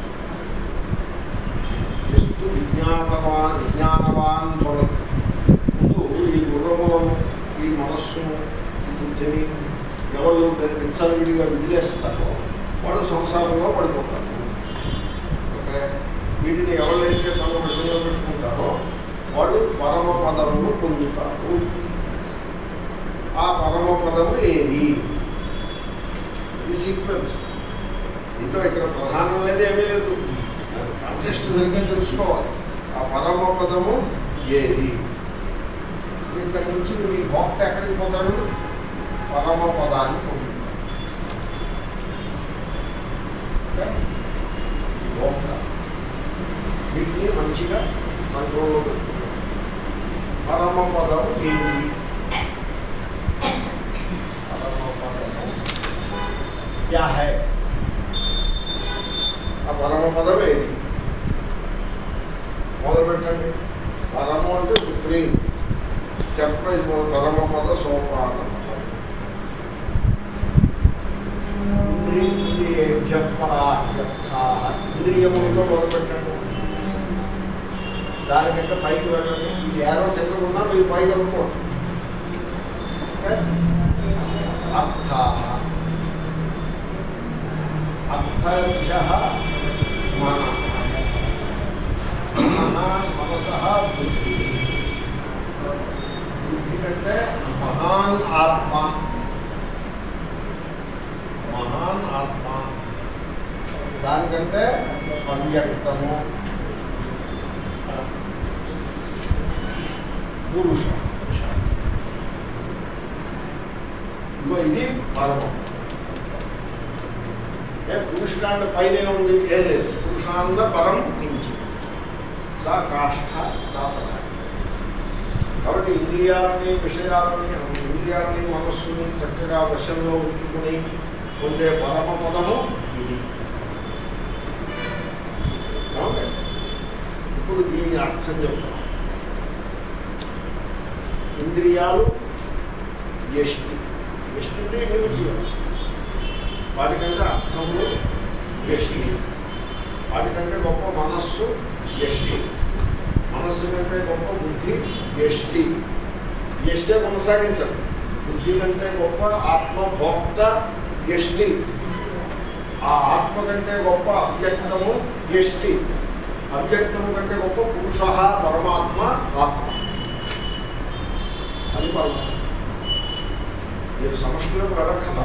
ఎస్తు విజ్ఞానవాన్ విజ్ఞానవాన్ భవతు ముందు ఈ గుణములను ఈ మనస్సును ఈ బుద్ధిని ఎవరు విత్సర్విడిగా విదిలేస్తారో వాళ్ళు సంసారంలో పడిపోతారు ఓకే వీటిని ఎవరైతే తమ విషయంలో పెట్టుకుంటారో వాళ్ళు పరమ పదమును పొందుతారు ఆ పరమ పదము ఏది ఇది సీక్వెన్స్ దీంతో ఇక్కడ ప్రధానం అనేది ఏమీ లేదు కాంటెక్స్ట్ దగ్గర తెలుసుకోవాలి ఆ పరమ పదము ఏది ఇక్కడ నుంచి మీ భోక్త ఎక్కడికి పోతాడు పరమ పదాన్ని పొందుతాడు ఓకే? భోక్త వీటిని మంచిగా కంట్రోల్లో పెట్టుకుంటాం పరమ పదం ఏది పరమ పదము క్యా హై ఆ పరమ పదం ఏది మొదలు పెట్టండి పరము అంటే సుప్రీం స్టెప్ వైజ్ పరమ పద సోపానం ఇంద్రియేభ్య పరాహ్యర్థా ఇంద్రియములతో మొదలుపెట్టండి దానికంటే పైకి వెళ్ళండి ఈ ఏరో కింద ఉన్నా మీరు పైకి అనుకోండి ఓకే? అర్థా అర్థభ్య మన మన మనస బుద్ధి బుద్ధి కంటే మహాన్ ఆత్మ మహాన్ ఆత్మ దానికంటే అవ్యక్తము పురుష ఇగో ఇది పరమం ఏ పురుషుడాండ పైన ఉంది ఏ లేదు పురుషాన్న పరం మించి సా కాష్ఠ సా పరాయి కాబట్టి ఇంద్రియాలని విషయాలని ఇంద్రియాలని మనస్సుని చక్కగా వశంలో ఉంచుకుని పొందే పరమ పదము ఇది ఏమండి? ఇప్పుడు దీని అర్థం చెప్తాం ఇంద్రియాలు ఎష్టి ఎష్టి అంటే ఇండివిజువల్ వాటికంటే అర్థములు ఎష్టి వాటికంటే గొప్ప మనస్సు ఎష్టి మనస్సు కంటే గొప్ప బుద్ధి ఎష్టి ఎష్టే కొనసాగించండి బుద్ధి కంటే గొప్ప ఆత్మభోక్త ఎష్టి ఆ ఆత్మ కంటే గొప్ప అవ్యక్తము ఎష్టి అవ్యక్తము కంటే గొప్ప పురుష పరమాత్మ ఆత్మ అది పరమాత్మ మీరు సమష్టిలో వెళ్ళక్కల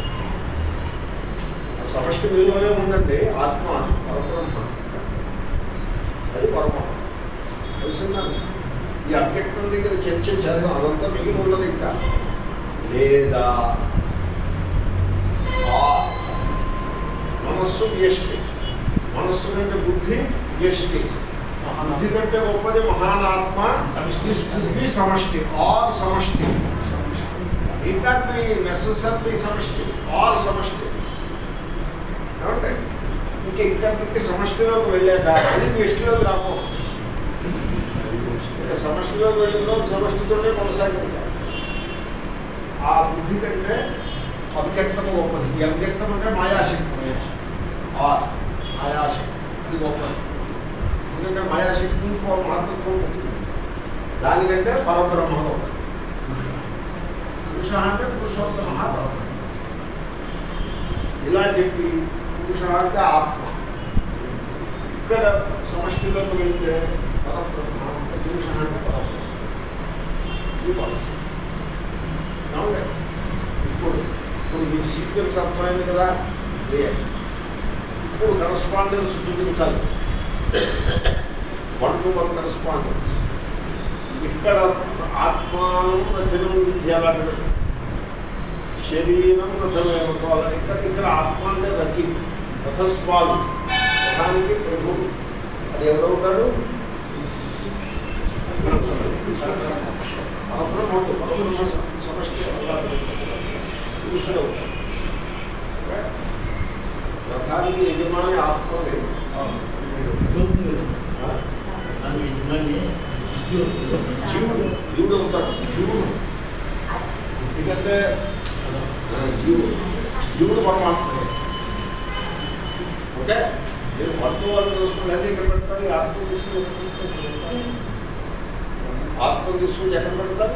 ఆ సమష్టి మీలోనే ఉందండి ఆత్మ పరబ్రహ్మ అది పరమాత్మ తెలిసిందండి ఈ అవ్యక్తం దగ్గర చర్చ చేరడం అదంతా మిగిలి ఉన్నది ఇంకా లేదా ఆ మనస్సు వ్యష్టి మనస్సు కంటే బుద్ధి వ్యష్టి బుద్ధి కంటే గొప్పది మహానాత్మ బుద్ధి సమష్టి ఆర్ సమష్టి ఇట్ నాట్ బి నెససరీ సమష్టి ఆర్ సమష్టి ఏమంటే ఇంక ఇక్కడికి సమష్టిలోకి వెళ్ళాక అది వ్యష్టిలోకి రాకూడదు ఇంకా సమష్టిలోకి వెళ్ళిన తర్వాత సమష్టితోనే కొనసాగించాలి ఆ బుద్ధి కంటే అవ్యక్తము గొప్పది ఈ అవ్యక్తం అంటే మాయాశక్తి ఆర్ మాయాశక్తి అది గొప్పది ఎందుకంటే మాయాశక్తి నుంచి ఒక మాతృత్వం ఉంటుంది దానికంటే పరబ్రహ్మ గొప్పది పురుష పురుష అంటే పురుషోత్తమ పరబ్రహ్మ ఇలా చెప్పి పురుష అంటే ఆత్మ ఇక్కడ సమష్టిలోకి వెళ్తే పరబ్రహ్మ అంటే పురుష అంటే పరబ్రహ్మ ఇది పాలసీ ఏమండి? ఇప్పుడు ఇప్పుడు మీకు సీక్వెన్స్ అర్థమైంది కదా లేదు ఇప్పుడు కరస్పాండెన్స్ చూపించాలి వన్ టు వన్ కరస్పాండెన్స్ ఇక్కడ ఆత్మానం రచనం విద్య అలాంటి శరీరం రథమేమనుకోవాలి ఇక్కడ ఇక్కడ ఆత్మ అంటే రథి రథస్వామి రథానికి ప్రభు అది ఎవడవుతాడు పరబ్రహ్మడు పరబ్రహ్మ సమష్టి పురుషుడు అవుతాడు ఓకే? రథానికి యజమాని ఆత్మ లేదు జ్యోతి ఆ? దాని యజమాని జ్యోతి జీవుడు జీవుడు అవుతాడు జీవుడు ఎందుకంటే ఆ, జీవుడు జీవుడు పరమాత్మ ఓకే మీరు మొత్తం వాళ్ళు చూసుకుని అయితే ఇక్కడ పెడతారు ఈ ఆత్మ తీసుకుని ఎక్కడ పెడతారు? ఆత్మ తీసుకుని ఎక్కడ పెడతారు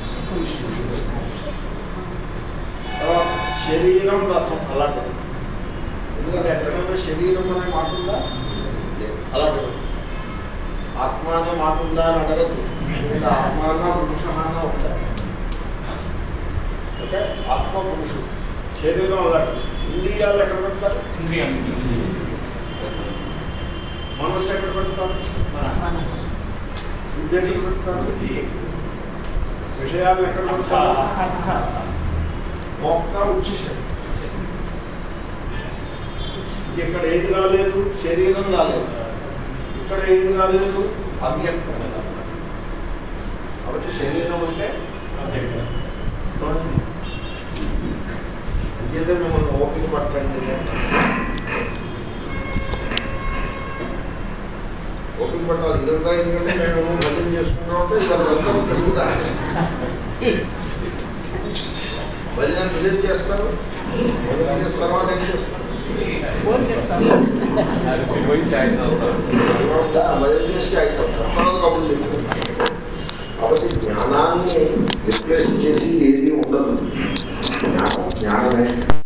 తర్వాత శరీరం రథం అలా పెడతారు ఎందుకంటే ఎక్కడైనా శరీరం అనే మాట ఉందా లేదు. అలా పెడతారు ఆత్మ అనే మాట ఉందా అని అడగదు ఎందుకంటే ఆత్మ అన్న పురుష అన్న ఉంటాయి ఓకే ఆత్మ పురుషుడు శరీరం అలాంటి ఇంద్రియాలు ఎక్కడ పెడతారు మనస్సు ఎక్కడ పెడతారు బుద్ధి ఎక్కడ పెడతారు విషయాలు ఎక్కడ పెడతారు మొక్క వచ్చేసాడు ఇక్కడ ఏది రాలేదు శరీరం రాలేదు ఇక్కడ ఏది రాలేదు అవ్యక్తం కాబట్టి శరీరం అంటే తొండి అంచేతే మిమ్మల్ని ఓపిక పట్టండి ఓపిక పట్టాలి ఇదంతా ఎందుకంటే మేము భజన చేసుకున్నామంటే ఇవాళ వెళ్తాం తిరుగుతా భజన ఎంతసేపు చేస్తారు భజన చేసిన తర్వాత ఏం చేస్తారు ఫోన్ చేస్తాను ఇవాళ భజన చేసి అవుతాం తర్వాత కబుర్లు చెప్తాం కాబట్టి జ్ఞానాన్ని రిప్లేస్ చేసి ఏది ఉండదు జ్ఞానం జ్ఞానమే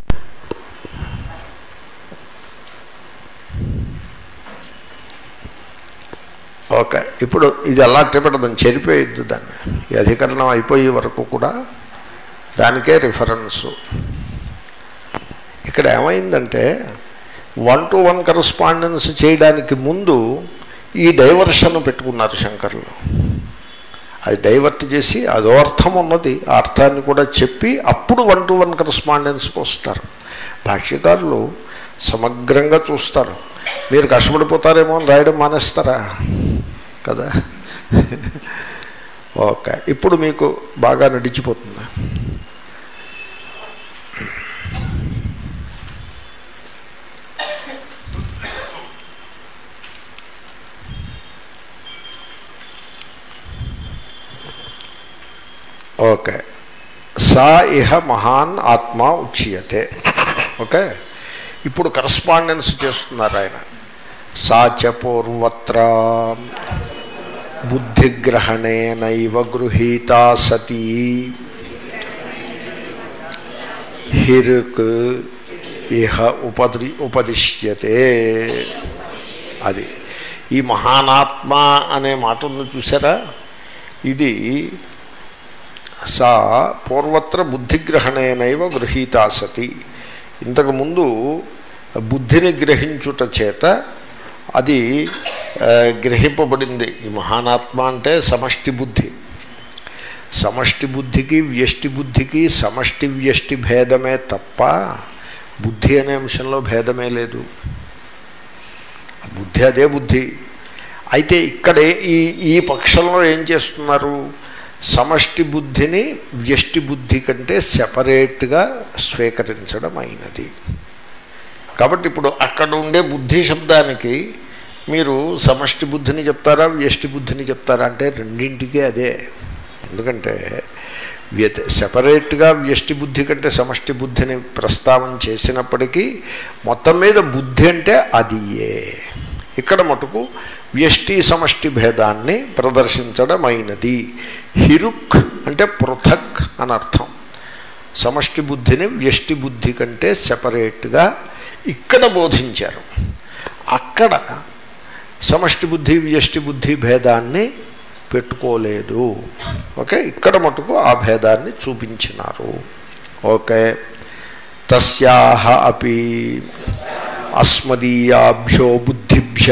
ఓకే ఇప్పుడు ఇది ఎలా పెట్టదని చెరిపోయొద్దు దాన్ని ఈ అధికరణం అయిపోయే వరకు కూడా దానికే రిఫరెన్సు ఇక్కడ ఏమైందంటే వన్ టు వన్ కరస్పాండెన్స్ చేయడానికి ముందు ఈ డైవర్షన్ పెట్టుకున్నారు శంకర్లు అది డైవర్ట్ చేసి అదో అర్థం ఉన్నది ఆ అర్థాన్ని కూడా చెప్పి అప్పుడు వన్ టు వన్ కరస్పాండెన్స్కి వస్తారు భాష్యకారులు సమగ్రంగా చూస్తారు మీరు కష్టపడిపోతారేమో అని రాయడం మానేస్తారా కదా ఓకే ఇప్పుడు మీకు బాగా నడిచిపోతుంది ఓకే సా ఇహ మహాన్ ఆత్మ ఉచ్యతే ఓకే ఇప్పుడు కరస్పాండెన్స్ చేస్తున్నారు ఆయన సా చ పూర్వత్ర బుద్ధిగ్రహణేనైవ గృహీతా సతీ హిరుక్ ఇహ ఉపది ఉపదిశ్యతే అది ఈ మహానాత్మ అనే మాట ఉంది చూసారా ఇది సా పూర్వత్ర బుద్ధిగ్రహణేనైవ గృహీతా సతి ఇంతకుముందు బుద్ధిని గ్రహించుట చేత అది ఆ, గ్రహింపబడింది ఈ మహానాత్మ అంటే సమష్టి బుద్ధి సమష్టి బుద్ధికి వ్యష్టి బుద్ధికి సమష్టి వ్యష్టి భేదమే తప్ప బుద్ధి అనే అంశంలో భేదమే లేదు ఆ బుద్ధి అదే బుద్ధి అయితే ఇక్కడ ఈ ఈ పక్షంలో ఏం చేస్తున్నారు సమష్టి బుద్ధిని వ్యష్టి బుద్ధి కంటే సెపరేట్గా స్వీకరించడం అయినది కాబట్టి ఇప్పుడు అక్కడ ఉండే బుద్ధి శబ్దానికి మీరు సమష్టి బుద్ధిని చెప్తారా వ్యష్టి బుద్ధిని చెప్తారా అంటే రెండింటికి అదే ఎందుకంటే వ్యత సెపరేట్గా వ్యష్టి బుద్ధి కంటే సమష్టి బుద్ధిని ప్రస్తావన చేసినప్పటికీ మొత్తం మీద బుద్ధి అంటే అది ఏ ఇక్కడ మటుకు వ్యష్టి సమష్టి భేదాన్ని ప్రదర్శించడమైనది హిరుక్ అంటే పృథక్ అని అర్థం సమష్టి బుద్ధిని వ్యష్టి బుద్ధి కంటే సెపరేట్గా ఇక్కడ బోధించారు అక్కడ సమష్టి బుద్ధి వ్యష్టి బుద్ధి భేదాన్ని పెట్టుకోలేదు ఓకే ఇక్కడ మటుకు ఆ భేదాన్ని చూపించినారు ఓకే తస్యాహ అపి అస్మదీయాభ్యో బుద్ధిభ్య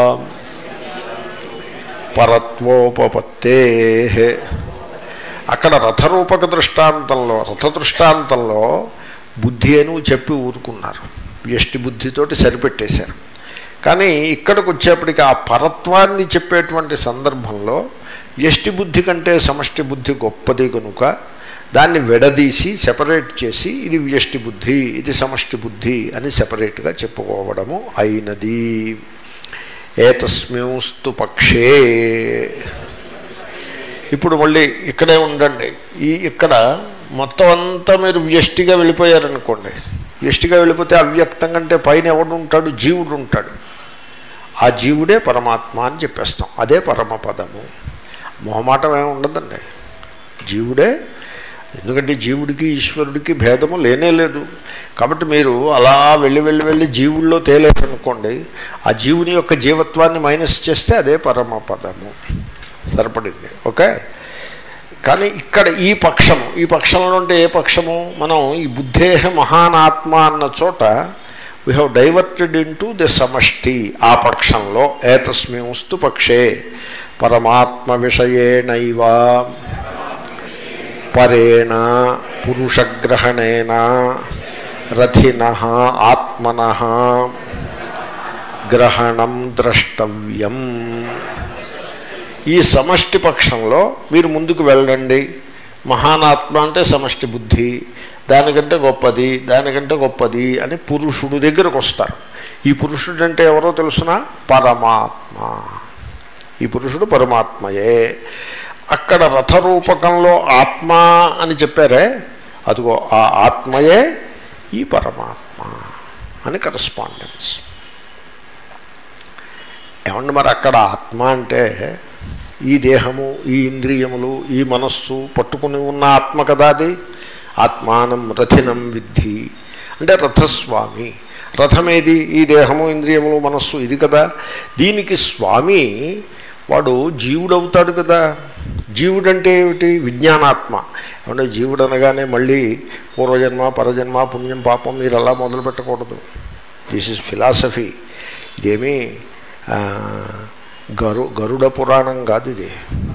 పరత్వోపపత్తే అక్కడ రథరూపక దృష్టాంతంలో రథ దృష్టాంతంలో బుద్ధి అని చెప్పి ఊరుకున్నారు వ్యష్టి బుద్ధితోటి సరిపెట్టేశారు కానీ ఇక్కడికి వచ్చేప్పటికి ఆ పరత్వాన్ని చెప్పేటువంటి సందర్భంలో వ్యష్టి బుద్ధి కంటే సమష్టి బుద్ధి గొప్పది కనుక దాన్ని విడదీసి సెపరేట్ చేసి ఇది వ్యష్టి బుద్ధి ఇది సమష్టి బుద్ధి అని సెపరేట్గా చెప్పుకోవడము అయినది ఏతస్మింస్తు పక్షే ఇప్పుడు మళ్ళీ ఇక్కడే ఉండండి ఈ ఇక్కడ మొత్తం అంతా మీరు వ్యష్టిగా వెళ్ళిపోయారనుకోండి వ్యష్టిగా వెళ్ళిపోతే అవ్యక్తం కంటే పైన ఎవడు ఉంటాడు జీవుడు ఉంటాడు ఆ జీవుడే పరమాత్మ అని చెప్పేస్తాం అదే పరమపదము మొహమాటం ఏమి ఉండదండి జీవుడే ఎందుకంటే జీవుడికి ఈశ్వరుడికి భేదము లేనే లేదు కాబట్టి మీరు అలా వెళ్ళి వెళ్ళి వెళ్ళి జీవుల్లో తేలేరనుకోండి ఆ జీవుని యొక్క జీవత్వాన్ని మైనస్ చేస్తే అదే పరమపదము సరిపడింది ఓకే కానీ ఇక్కడ ఈ పక్షము ఈ పక్షంలో ఉంటే ఏ పక్షము మనం ఈ బుద్ధేహ మహానాత్మ అన్న చోట we have diverted into the సమష్టి ఆ పక్షంలో ఏతస్మింస్తు పక్షే పరమాత్మ విషయేణైవ పరేణ పురుషగ్రహణేన రథిన ఆత్మన గ్రహణం ద్రష్టవ్యం ఈ సమష్టి పక్షంలో మీరు ముందుకు వెళ్ళండి మహానాత్మ అంటే సమష్టి బుద్ధి దానికంటే గొప్పది దానికంటే గొప్పది అని పురుషుడు దగ్గరకు వస్తారు ఈ పురుషుడు అంటే ఎవరో తెలుసిన పరమాత్మ ఈ పురుషుడు పరమాత్మయే అక్కడ రథరూపకంలో ఆత్మ అని చెప్పారే అదిగో ఆ ఆత్మయే ఈ పరమాత్మ అని కరస్పాండెన్స్ ఏమండి మరి అక్కడ ఆత్మ అంటే ఈ దేహము ఈ ఇంద్రియములు ఈ మనస్సు పట్టుకుని ఉన్న ఆత్మ కదా అది ఆత్మానం రథినం విద్ధి అంటే రథస్వామి రథమేది ఈ దేహము ఇంద్రియములు మనస్సు ఇది కదా దీనికి స్వామి వాడు జీవుడవుతాడు కదా జీవుడంటే ఏమిటి విజ్ఞానాత్మ ఏమంటే జీవుడు అనగానే మళ్ళీ పూర్వజన్మ పరజన్మ పుణ్యం పాపం మీరు అలా మొదలు పెట్టకూడదు దిస్ ఇస్ ఫిలాసఫీ ఇదేమీ గరు గరుడ పురాణం కాదు ఇది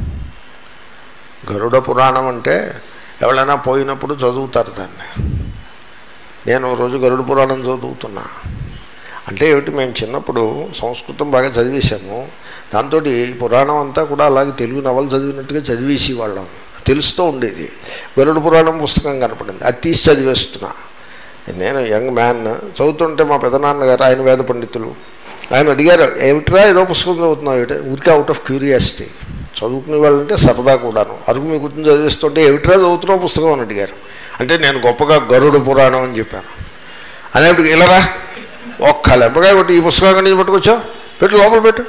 గరుడ పురాణం అంటే ఎవరైనా పోయినప్పుడు చదువుతారు దాన్ని నేను రోజు గరుడ పురాణం చదువుతున్నా అంటే ఏమిటి మేము చిన్నప్పుడు సంస్కృతం బాగా చదివేశాము దాంతో పురాణం అంతా కూడా అలాగే తెలుగు నవలు చదివినట్టుగా చదివేసి వాళ్ళం తెలుస్తూ ఉండేది గరుడ పురాణం పుస్తకం కనపడింది అది తీసి చదివేస్తున్నా నేను యంగ్ మ్యాన్ చదువుతుంటే మా పెదనాన్నగారు ఆయన వేద పండితులు ఆయన అడిగారు ఏమిట్రా ఏదో పుస్తకం చదువుతున్నావు ఏమిటి ఊరికే అవుట్ ఆఫ్ క్యూరియాసిటీ చదువుకునే వాళ్ళంటే సరదా కూడాను అరుగు మీ కూర్చొని చదివిస్తుంటే ఏమిట్రా చదువుతున్నావు పుస్తకం అని అడిగారు అంటే నేను గొప్పగా గరుడ పురాణం అని చెప్పాను అనేప్పటికి ఇలారా ఒక్క లెంపకాయ పెట్టి ఈ పుస్తకం కంటే పట్టుకొచ్చావు పెట్టు లోపల పెట్టు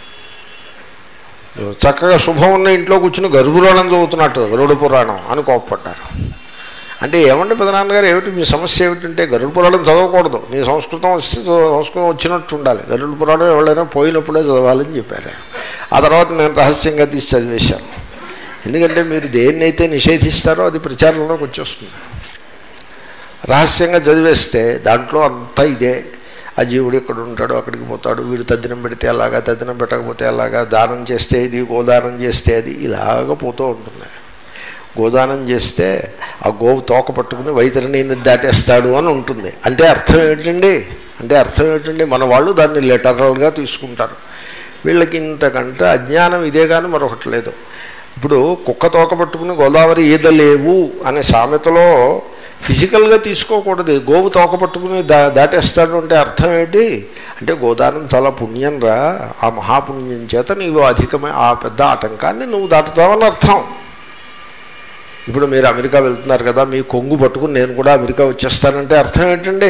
చక్కగా శుభం ఉన్న ఇంట్లో కూర్చుని గరుపురాణం చదువుతున్నట్టు గరుడ పురాణం అని కోప్పడ్డారు అంటే ఏమంటే పెదనాన్నగారు ఏమిటి మీ సమస్య ఏమిటంటే గరుడ పురాణం చదవకూడదు నీ సంస్కృతం వస్తే సంస్కృతం వచ్చినట్టు ఉండాలి గరుడ పురాణం ఎవరైనా పోయినప్పుడే చదవాలని చెప్పారు ఆ తర్వాత నేను రహస్యంగా తీసి చదివేశాను ఎందుకంటే మీరు దేన్నైతే నిషేధిస్తారో అది ప్రచారంలోకి వచ్చేస్తుంది రహస్యంగా చదివేస్తే దాంట్లో అంతా ఇదే ఆ జీవుడు ఇక్కడ ఉంటాడు అక్కడికి పోతాడు వీడు తద్దినం పెడితే అలాగా తద్దినం పెట్టకపోతే అలాగా దానం చేస్తే ఇది గోదానం చేస్తే అది ఇలాగ పోతూ ఉంటుంది గోదానం చేస్తే ఆ గోవు తోక పట్టుకుని వైతరిని దాటేస్తాడు అని ఉంటుంది అంటే అర్థం ఏమిటండి అంటే అర్థం ఏమిటండి మన వాళ్ళు దాన్ని లెటరల్గా తీసుకుంటారు వీళ్ళకి ఇంతకంటే అజ్ఞానం ఇదే కానీ మరొకటి లేదు ఇప్పుడు కుక్క తోక పట్టుకుని గోదావరి ఈద లేవు అనే సామెతలో ఫిజికల్గా తీసుకోకూడదు గోవు తోక పట్టుకుని దా దాటేస్తాడు అంటే అర్థం ఏంటి అంటే గోదానం చాలా పుణ్యం రా ఆ మహాపుణ్యం చేత నీవు అధికమే ఆ పెద్ద ఆటంకాన్ని నువ్వు దాటుతావని అర్థం ఇప్పుడు మీరు అమెరికా వెళ్తున్నారు కదా మీ కొంగు పట్టుకుని నేను కూడా అమెరికా వచ్చేస్తానంటే అర్థం ఏంటండి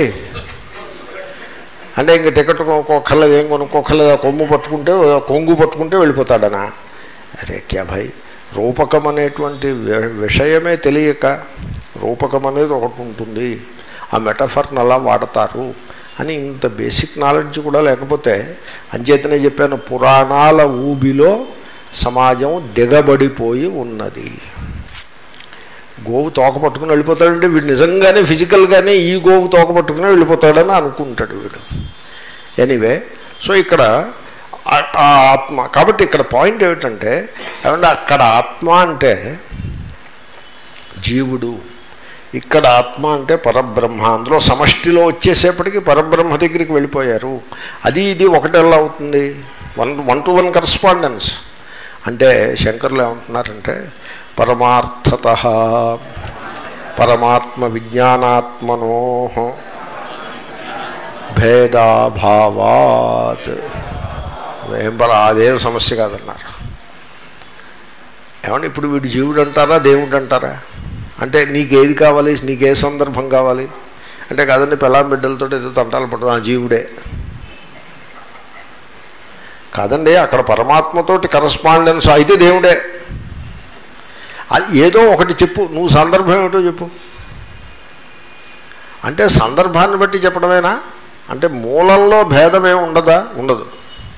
అంటే ఇంక టికెట్ కొనుక్కోకర్లేదు ఏం కొనుక్కోకర్లేదు ఆ కొమ్ము పట్టుకుంటే కొంగు పట్టుకుంటే వెళ్ళిపోతాడనా అరే క్యా భాయ్ రూపకం అనేటువంటి విషయమే తెలియక రూపకం అనేది ఒకటి ఉంటుంది ఆ మెటఫర్ని అలా వాడతారు అని ఇంత బేసిక్ నాలెడ్జ్ కూడా లేకపోతే అంచేతనే చెప్పాను పురాణాల ఊబిలో సమాజం దిగబడిపోయి ఉన్నది గోవు తోక పట్టుకుని వెళ్ళిపోతాడంటే వీడు నిజంగానే ఫిజికల్గానే ఈ గోవు తోక పట్టుకుని వెళ్ళిపోతాడని అనుకుంటాడు వీడు ఎనీవే సో ఇక్కడ ఆ- ఆ ఆత్మ కాబట్టి ఇక్కడ పాయింట్ ఏమిటంటే ఏమంటే అక్కడ ఆత్మ అంటే జీవుడు ఇక్కడ ఆత్మ అంటే పరబ్రహ్మ అందులో సమష్టిలో వచ్చేసేపటికి పరబ్రహ్మ దగ్గరికి వెళ్ళిపోయారు అది ఇది ఒకటెలా అవుతుంది one one to one correspondence అంటే శంకర్లు ఏమంటున్నారంటే పరమార్థత పరమాత్మ విజ్ఞానాత్మనో భేదాభావాత్ ఏం పర అదేం సమస్య కాదన్నారు ఏమంటే ఇప్పుడు వీడు జీవుడు అంటారా దేవుడు అంటారా అంటే నీకేది కావాలి నీకే సందర్భం కావాలి అంటే కాదండి పెళ్ళాం బిడ్డలతో ఏదో తంటాలు పడదు ఆ జీవుడే కాదండి అక్కడ పరమాత్మతోటి కరస్పాండెన్స్ అయితే దేవుడే అది ఏదో ఒకటి చెప్పు నువ్వు సందర్భం ఏమిటో చెప్పు అంటే సందర్భాన్ని బట్టి చెప్పడమేనా అంటే మూలంలో భేదమే ఉండదా ఉండదు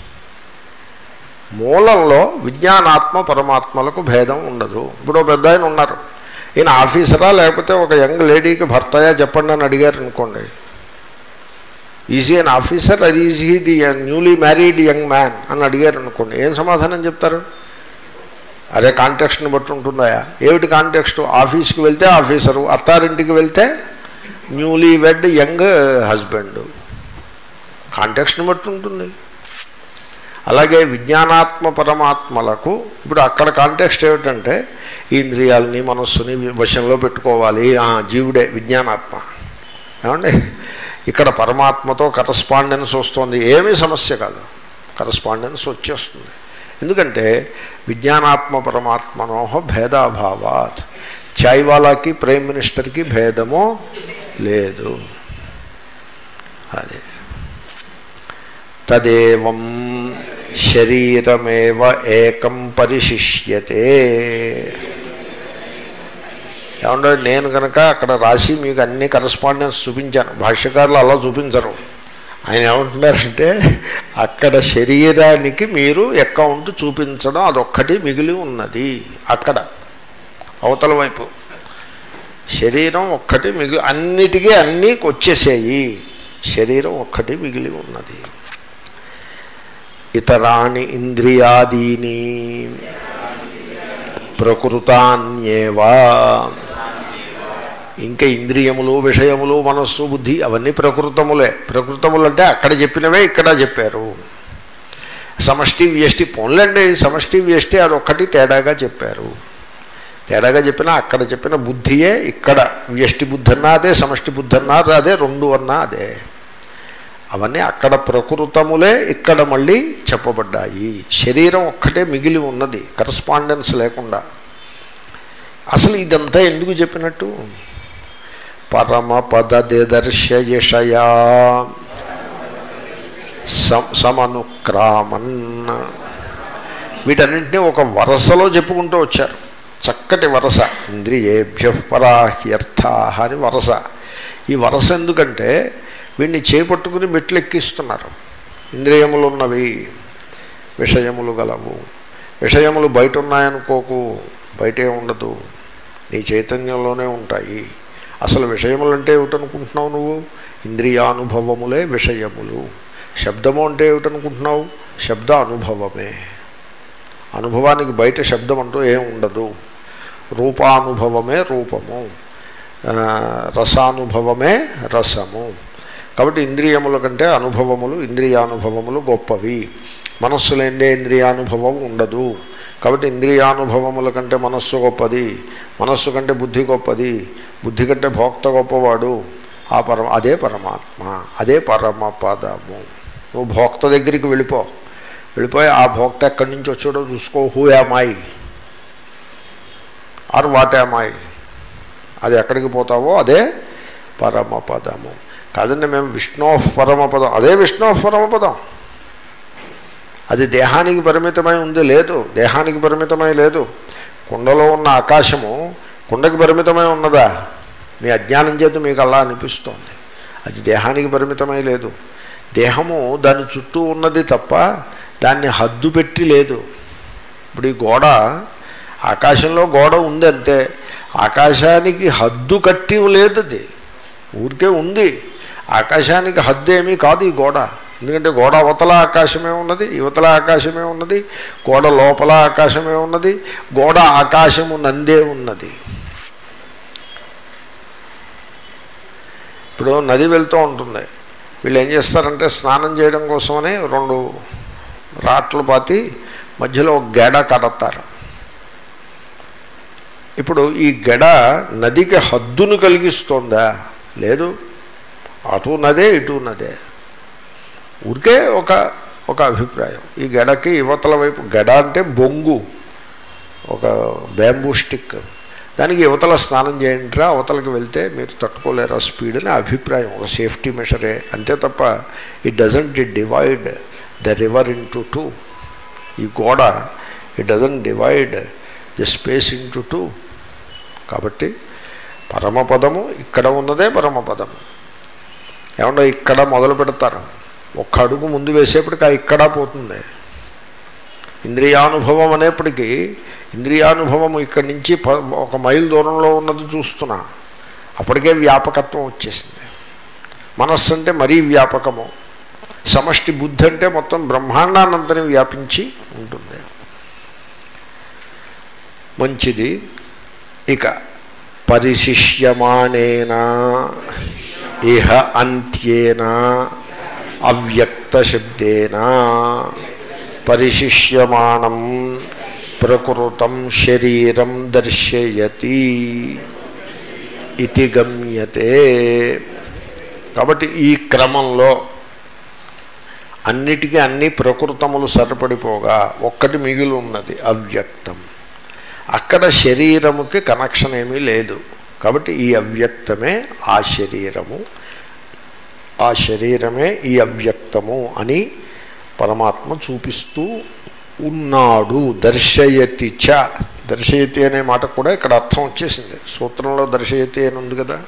మూలంలో విజ్ఞానాత్మ పరమాత్మలకు భేదం ఉండదు ఇప్పుడు ఓ పెద్ద ఆయన ఉన్నారు ఈయన ఆఫీసరా లేకపోతే ఒక యంగ్ లేడీకి భర్తయా చెప్పండి అని అడిగారు అనుకోండి ఈజీ అన్ ఆఫీసర్ అది is he the newly married young man అని అడిగారు అనుకోండి ఏం సమాధానం చెప్తారు అదే కాంటెక్స్ట్ని బట్టి ఉంటుందా ఏమిటి కాంటెక్స్ట్ ఆఫీస్కి వెళ్తే ఆఫీసరు అత్తారింటికి వెళ్తే న్యూలీ వెడ్ యంగ్ హస్బెండ్ కాంటెక్స్ట్ని బట్టి ఉంటుంది అలాగే విజ్ఞానాత్మ పరమాత్మలకు ఇప్పుడు అక్కడ కాంటెక్స్ట్ ఏమిటంటే ఈ ఇంద్రియాలని మనస్సుని వశంలో పెట్టుకోవాలి ఆ, జీవుడే విజ్ఞానాత్మ ఏమండి ఇక్కడ పరమాత్మతో కరస్పాండెన్స్ వస్తుంది ఏమీ సమస్య కాదు కరస్పాండెన్స్ వచ్చేస్తుంది ఎందుకంటే విజ్ఞానాత్మ పరమాత్మనోహ భేదాభావాత్ చాయ్ వాలాకి ప్రైమ్ మినిస్టర్కి భేదము లేదు అది తదేవం శరీరమేవ ఏకం పరిశిష్యతే ఏమంటే నేను కనుక అక్కడ రాసి మీకు అన్ని కరస్పాండెన్స్ చూపించాను భాష్యకారులు అలా చూపించరు ఆయన ఏమంటున్నారంటే అక్కడ శరీరానికి మీరు అకౌంట్ చూపించడం అదొక్కటి మిగిలి ఉన్నది అక్కడ అవతల వైపు శరీరం ఒక్కటి మిగిలి అన్నిటికీ అన్నీ వచ్చేసేయి శరీరం ఒక్కటి మిగిలి ఉన్నది ఇతరాణి ఇంద్రియాదీని ప్రకృతాన్యేవా ఇంకా ఇంద్రియములు విషయములు మనస్సు బుద్ధి అవన్నీ ప్రకృతములే ప్రకృతములు అంటే అక్కడ చెప్పినవే ఇక్కడ చెప్పారు సమష్టి వ్యష్టి పోన్లండి సమష్టి వ్యష్టి అదొక్కటి తేడాగా చెప్పారు తేడాగా చెప్పినా అక్కడ చెప్పిన బుద్ధియే ఇక్కడ వ్యష్టి బుద్ధి అన్నా అదే సమష్టి బుద్ధి అన్నా అదే రెండు అన్నా అదే అవన్నీ అక్కడ ప్రకృతములే ఇక్కడ మళ్ళీ చెప్పబడ్డాయి శరీరం ఒక్కటే మిగిలి ఉన్నది కరస్పాండెన్స్ లేకుండా అసలు ఇదంతా ఎందుకు చెప్పినట్టు పరమ పద దర్శయషయా సమనుక్రామన్ వీటన్నింటినీ ఒక వరసలో చెప్పుకుంటూ వచ్చారు చక్కటి వరస ఇంద్రియేభ్య పరాహ్యర్థ అని వరస ఈ వరస ఎందుకంటే వీడిని చేపట్టుకుని మెట్లు ఎక్కిస్తున్నారు ఇంద్రియములు ఉన్నవి విషయములు గలవు విషయములు బయట ఉన్నాయనుకోకు బయటే ఉండదు నీ చైతన్యంలోనే ఉంటాయి అసలు విషయములు అంటే ఏమిటనుకుంటున్నావు నువ్వు ఇంద్రియానుభవములే విషయములు శబ్దము అంటే ఏమిటనుకుంటున్నావు శబ్ద అనుభవమే అనుభవానికి బయట శబ్దం అంటూ ఏం ఉండదు రూపానుభవమే రూపము ఆ, రసానుభవమే రసము కాబట్టి ఇంద్రియముల కంటే అనుభవములు ఇంద్రియానుభవములు గొప్పవి మనస్సు లేదే ఇంద్రియానుభవం ఉండదు కాబట్టి ఇంద్రియానుభవముల కంటే మనస్సు గొప్పది మనస్సు కంటే బుద్ధి గొప్పది బుద్ధి కంటే భోక్త గొప్పవాడు ఆ పరమ అదే పరమాత్మ అదే పరమ పదము నువ్వు భోక్త దగ్గరికి వెళ్ళిపో వెళ్ళిపోయి ఆ భోక్త ఎక్కడి నుంచి వచ్చాడో చూసుకో who am I or what am I అది ఎక్కడికి పోతావో అదే పరమపదము కాదండి మేము విష్ణో పరమపదం అదే విష్ణో పరమపదం అది దేహానికి పరిమితమై ఉంది లేదు దేహానికి పరిమితమై లేదు కుండలో ఉన్న ఆకాశము కుండకి పరిమితమై ఉన్నదా మీ అజ్ఞానం చేత మీకు అలా అనిపిస్తోంది అది దేహానికి పరిమితమై లేదు దేహము దాని చుట్టూ ఉన్నది తప్ప దాన్ని హద్దు పెట్టి లేదు ఇప్పుడు ఈ గోడ ఆకాశంలో గోడ ఉంది అంతే ఆకాశానికి హద్దు కట్టి లేదు అది ఊరికే ఉంది ఆకాశానికి హద్దు ఏమీ కాదు ఈ గోడ ఎందుకంటే గోడ అవతల ఆకాశమే ఉన్నది యువతల ఆకాశమే ఉన్నది గోడ లోపల ఆకాశమే ఉన్నది గోడ ఆకాశము నందే ఉన్నది ఇప్పుడు నది వెళ్తూ ఉంటుంది వీళ్ళు ఏం చేస్తారంటే స్నానం చేయడం కోసమని రెండు రాట్లు పాతి మధ్యలో ఒక గెడ కడతారు ఇప్పుడు ఈ గెడ నదికి హద్దును కలిగిస్తోందా లేదు అటు నదే ఇటు నదే ఊరికే ఒక ఒక అభిప్రాయం ఈ గెడకి యువతల వైపు గెడ అంటే బొంగు ఒక బ్యాంబూ స్టిక్ దానికి యువతల స్నానం చేయండిరా అవతలకి వెళ్తే మీరు తట్టుకోలేరా స్పీడ్ అని అభిప్రాయం ఒక సేఫ్టీ మెషరే అంతే తప్ప it doesn't divide the river into two ఈ గోడ it doesn't divide the space into two కాబట్టి పరమపదము ఇక్కడ ఉన్నదే పరమపదము ఏమన్నా ఇక్కడ మొదలు పెడతారు ఒక్క అడుగు ముందు వేసేప్పటికి ఆ ఇక్కడ పోతుంది ఇంద్రియానుభవం అనేప్పటికీ ఇంద్రియానుభవం ఇక్కడి నుంచి ప- ఒక మైల్ దూరంలో ఉన్నది చూస్తున్నా అప్పటికే వ్యాపకత్వం వచ్చేసింది మనస్సు అంటే మరీ వ్యాపకము సమష్టి బుద్ధి అంటే మొత్తం బ్రహ్మాండానంతని వ్యాపించి ఉంటుంది మంచిది ఇక పరిశిష్యమానేన ఇహ అంత్యేన అవ్యక్తశబ్దేన పరిశిష్యమాణం ప్రకృతం శరీరం దర్శయతి ఇది గమ్యతే కాబట్టి ఈ క్రమంలో అన్నిటికీ అన్ని ప్రకృతములు సరిపడిపోగా ఒక్కటి మిగిలి ఉన్నది అవ్యక్తం అక్కడ శరీరముకి కనెక్షన్ ఏమీ లేదు కాబట్టి ఈ అవ్యక్తమే ఆ శరీరము ఆ శరీరమే ఈ అవ్యక్తము అని పరమాత్మ చూపిస్తూ ఉన్నాడు దర్శయతి చ దర్శయతి అనే మాట కూడా ఇక్కడ అర్థం వచ్చేసింది సూత్రంలో దర్శయతి అని ఉంది కదా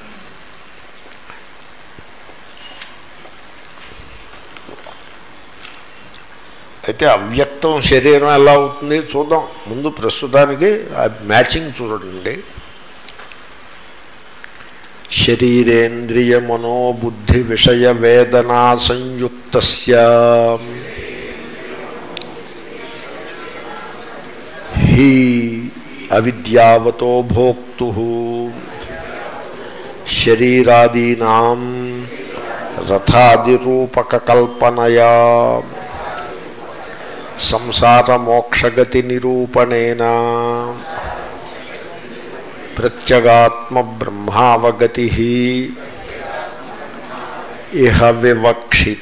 అయితే అవ్యక్తం శరీరం ఎలా అవుతుంది చూద్దాం ముందు ప్రస్తుతానికి ఆ మ్యాచింగ్ చూడండి శరీరేంద్రియ మనోబుద్ధి విషయ వేదనా సంయుక్త హి అవిద్యావతో భోక్తు శరీరాదీనా రథాదిరూపకల్పనయా సంసారమోక్షగతి నిరూపణేన ప్రత్యగాత్మ బ్రహ్మావగతి ఇహ వివక్షిత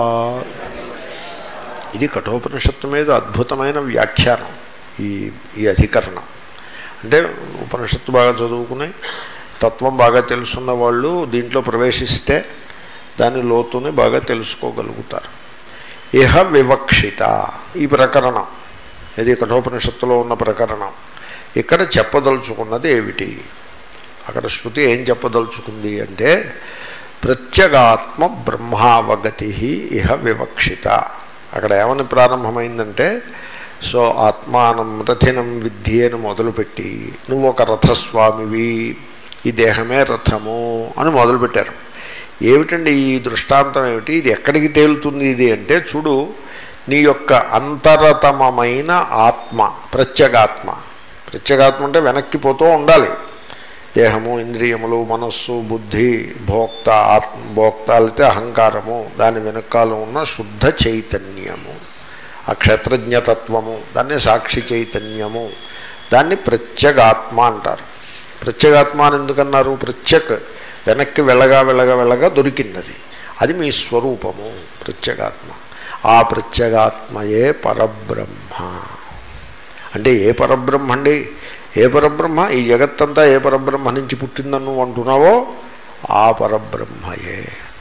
ఇది కఠోపనిషత్తు మీద అద్భుతమైన వ్యాఖ్యానం ఈ ఈ అధికరణం అంటే ఉపనిషత్తు బాగా చదువుకుని తత్వం బాగా తెలుసున్న వాళ్ళు దీంట్లో ప్రవేశిస్తే దాని లోతుని బాగా తెలుసుకోగలుగుతారు ఇహ వివక్షిత ఈ ప్రకరణం ఇది కఠోపనిషత్తులో ఉన్న ప్రకరణం ఇక్కడ చెప్పదలుచుకున్నది ఏమిటి అక్కడ శృతి ఏం చెప్పదలుచుకుంది అంటే ప్రత్యేగాత్మ బ్రహ్మావగతి ఇహ వివక్షిత అక్కడ ఏమని ప్రారంభమైందంటే సో ఆత్మానం రథినం విద్ధి అని మొదలుపెట్టి నువ్వు ఒక రథస్వామివి ఈ దేహమే రథము అని మొదలుపెట్టారు ఏమిటండి ఈ దృష్టాంతం ఏమిటి ఇది ఎక్కడికి తేలుతుంది ఇది అంటే చూడు నీ యొక్క అంతరతమమైన ఆత్మ ప్రత్యేగాత్మ ప్రత్యేగాత్మ అంటే వెనక్కి పోతూ ఉండాలి దేహము ఇంద్రియములు మనస్సు బుద్ధి భోక్త ఆత్మ భోక్త అయితే అహంకారము దాని వెనకాల ఉన్న శుద్ధ చైతన్యము ఆ క్షేత్రజ్ఞతత్వము దాన్ని సాక్షి చైతన్యము దాన్ని ప్రత్యేగాత్మ అంటారు ప్రత్యేగాత్మ అని ఎందుకన్నారు ప్రత్యేక్ వెనక్కి వెళ్ళగా వెళ్ళగా వెళ్ళగా దొరికింది అది మీ స్వరూపము ప్రత్యేగాత్మ ఆ ప్రత్యేగాత్మయే పరబ్రహ్మ అంటే ఏ పరబ్రహ్మ అండి ఏ పరబ్రహ్మ ఈ జగత్తంతా ఏ పరబ్రహ్మ నుంచి పుట్టిందని నువ్వు అంటున్నావో ఆ పరబ్రహ్మయే